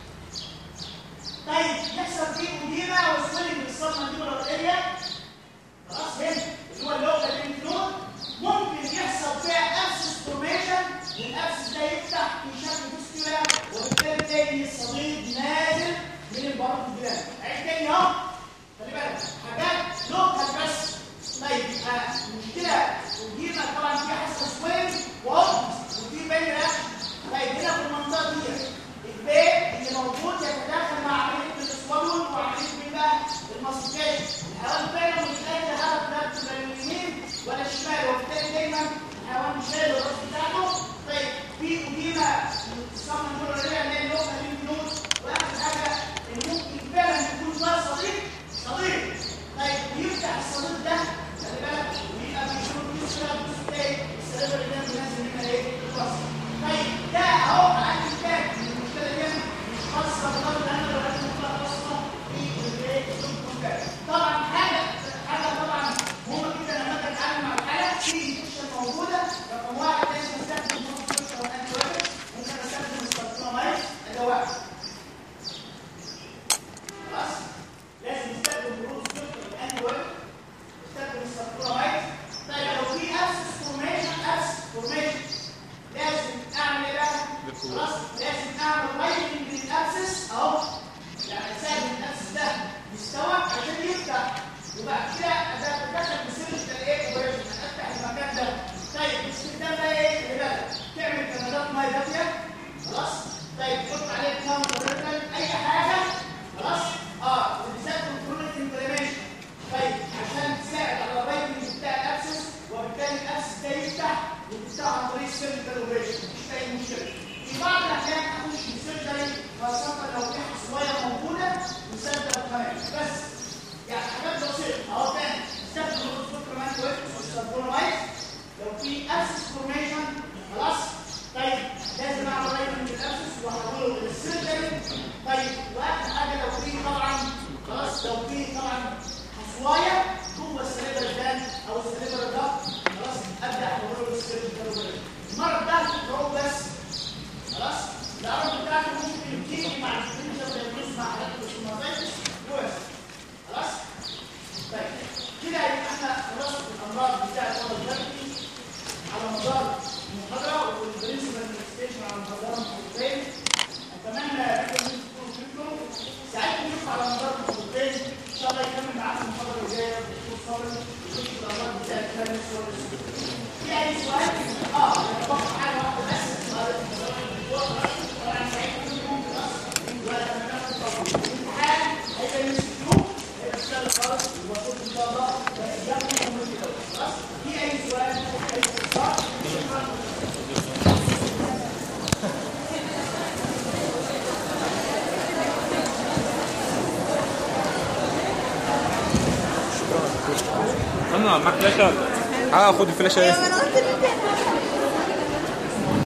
طيب يحصل فيه وديما وسويلنج بالصدمه دي ولا اريا خلاص هنا اللي هو اللوكال انفلود ممكن يحصل فيها ابسس فورميشن والابسس ده يفتح في شكل فيستولا وبالتالي تلاقي الصديد نازل من البارود الجلاد عيد تاني اهو خلي بالك حاجات لوكال بس طيب آه، مشكله وديما طبعا فيها حصه سويلنج وهوبس وفي بين رياكشن طيب هنا في المنطقه دي البيت اللي موجود يتداخل مع عمليه الاسوالون وعمليه مين بقى الماستيكيشن الحيوان فعلا مش قادر يحرك لا اليمين ولا الشمال وبالتالي دايما الحيوان مش شايل الراس بتاعته طيب في قديمه الصمم دول اللي هي اللوكال ليمف واخر حاجه ان ممكن فعلا يكون ده صديق صديق طيب بيفتح الصديق ده خلي بالك ويبقى بيشوف يسرى تلاقي السليبر اللي نازل منها ايه الراس طيب ده اهو عندي كتاب المشكله دي مش خاصه بضرب انا ولا مشكله خاصه بالايه طبعا حاجه حاجه طبعا مهمه جدا لما انت تتعامل مع الحاله في انفكشن موجوده رقم واحد لازم استخدم مصر والانتي بايوتكس ممكن استخدم السلطنامايد ده واحد خلاص لازم نستخدم بروز والانتي بايوتكس نستخدم السلطنامايد طيب لو في ابسس فورميشن ابسس فورميشن لازم اعمل ايه بقى؟ خلاص لازم اعمل رايتنج للابسس اهو يعني اساعد الابسس ده يستوى عشان يفتح وبعد كده اتدخل بسيرجيكال ايه اوبريشن افتح المكان ده طيب باستخدام بقى ايه؟ خلي بالك تعمل كمادات ميه دافيه خلاص طيب تحط عليه كاونتر اي حاجه خلاص اه وبالذات كنترول انفلاميشن طيب عشان تساعد على الرايتنج بتاع الابسس وبالتالي الابسس ده يفتح وتفتح عن طريق سيرجيكال اوبريشن مفيش اي مشكله في بعض الاحيان اخش بسيرجري خاصه لو في حصويه موجوده وسد كمان بس يعني حاجات بسيطه اهو تاني استخدم الفكر مان والسلفونامايد لو في ابسس فورميشن خلاص طيب لازم اعمل رايتنج للابسس واحوله للسيرجري طيب واخر حاجه لو في طبعا خلاص لو في طبعا حصوايه جوه السليبر الدان او السليبر الضغط خلاص ابدا احوله للسيرجري المرض ده هو بس خلاص العرض بتاعته ممكن تيجي مع الفرنجر ويجوز مع حالات السوماتيتس وبس خلاص طيب كده يبقى احنا خلصنا الامراض بتاعت الولد الجنبي على مدار المحاضره والبرنسبل انفستيشن على مدار محاضرتين اتمنى ان تكونوا فهمتوا ساعدكم نشوف على مدار محاضرتين ان شاء الله يكمل معاكم المحاضره الجايه الدكتور صابر يشوف الامراض بتاعت الفرنس في اي سؤال؟ اه يتبقى حاجه واحده بس طبعا سعيد كلكم خلاص ولا تمام الامتحان هيبقى يمسكوه هيبقى سهل خالص في اي سؤال في اي استفسار انا معاك فلاشه اه خد الفلاشه ايوه ايه ما انا قلت لك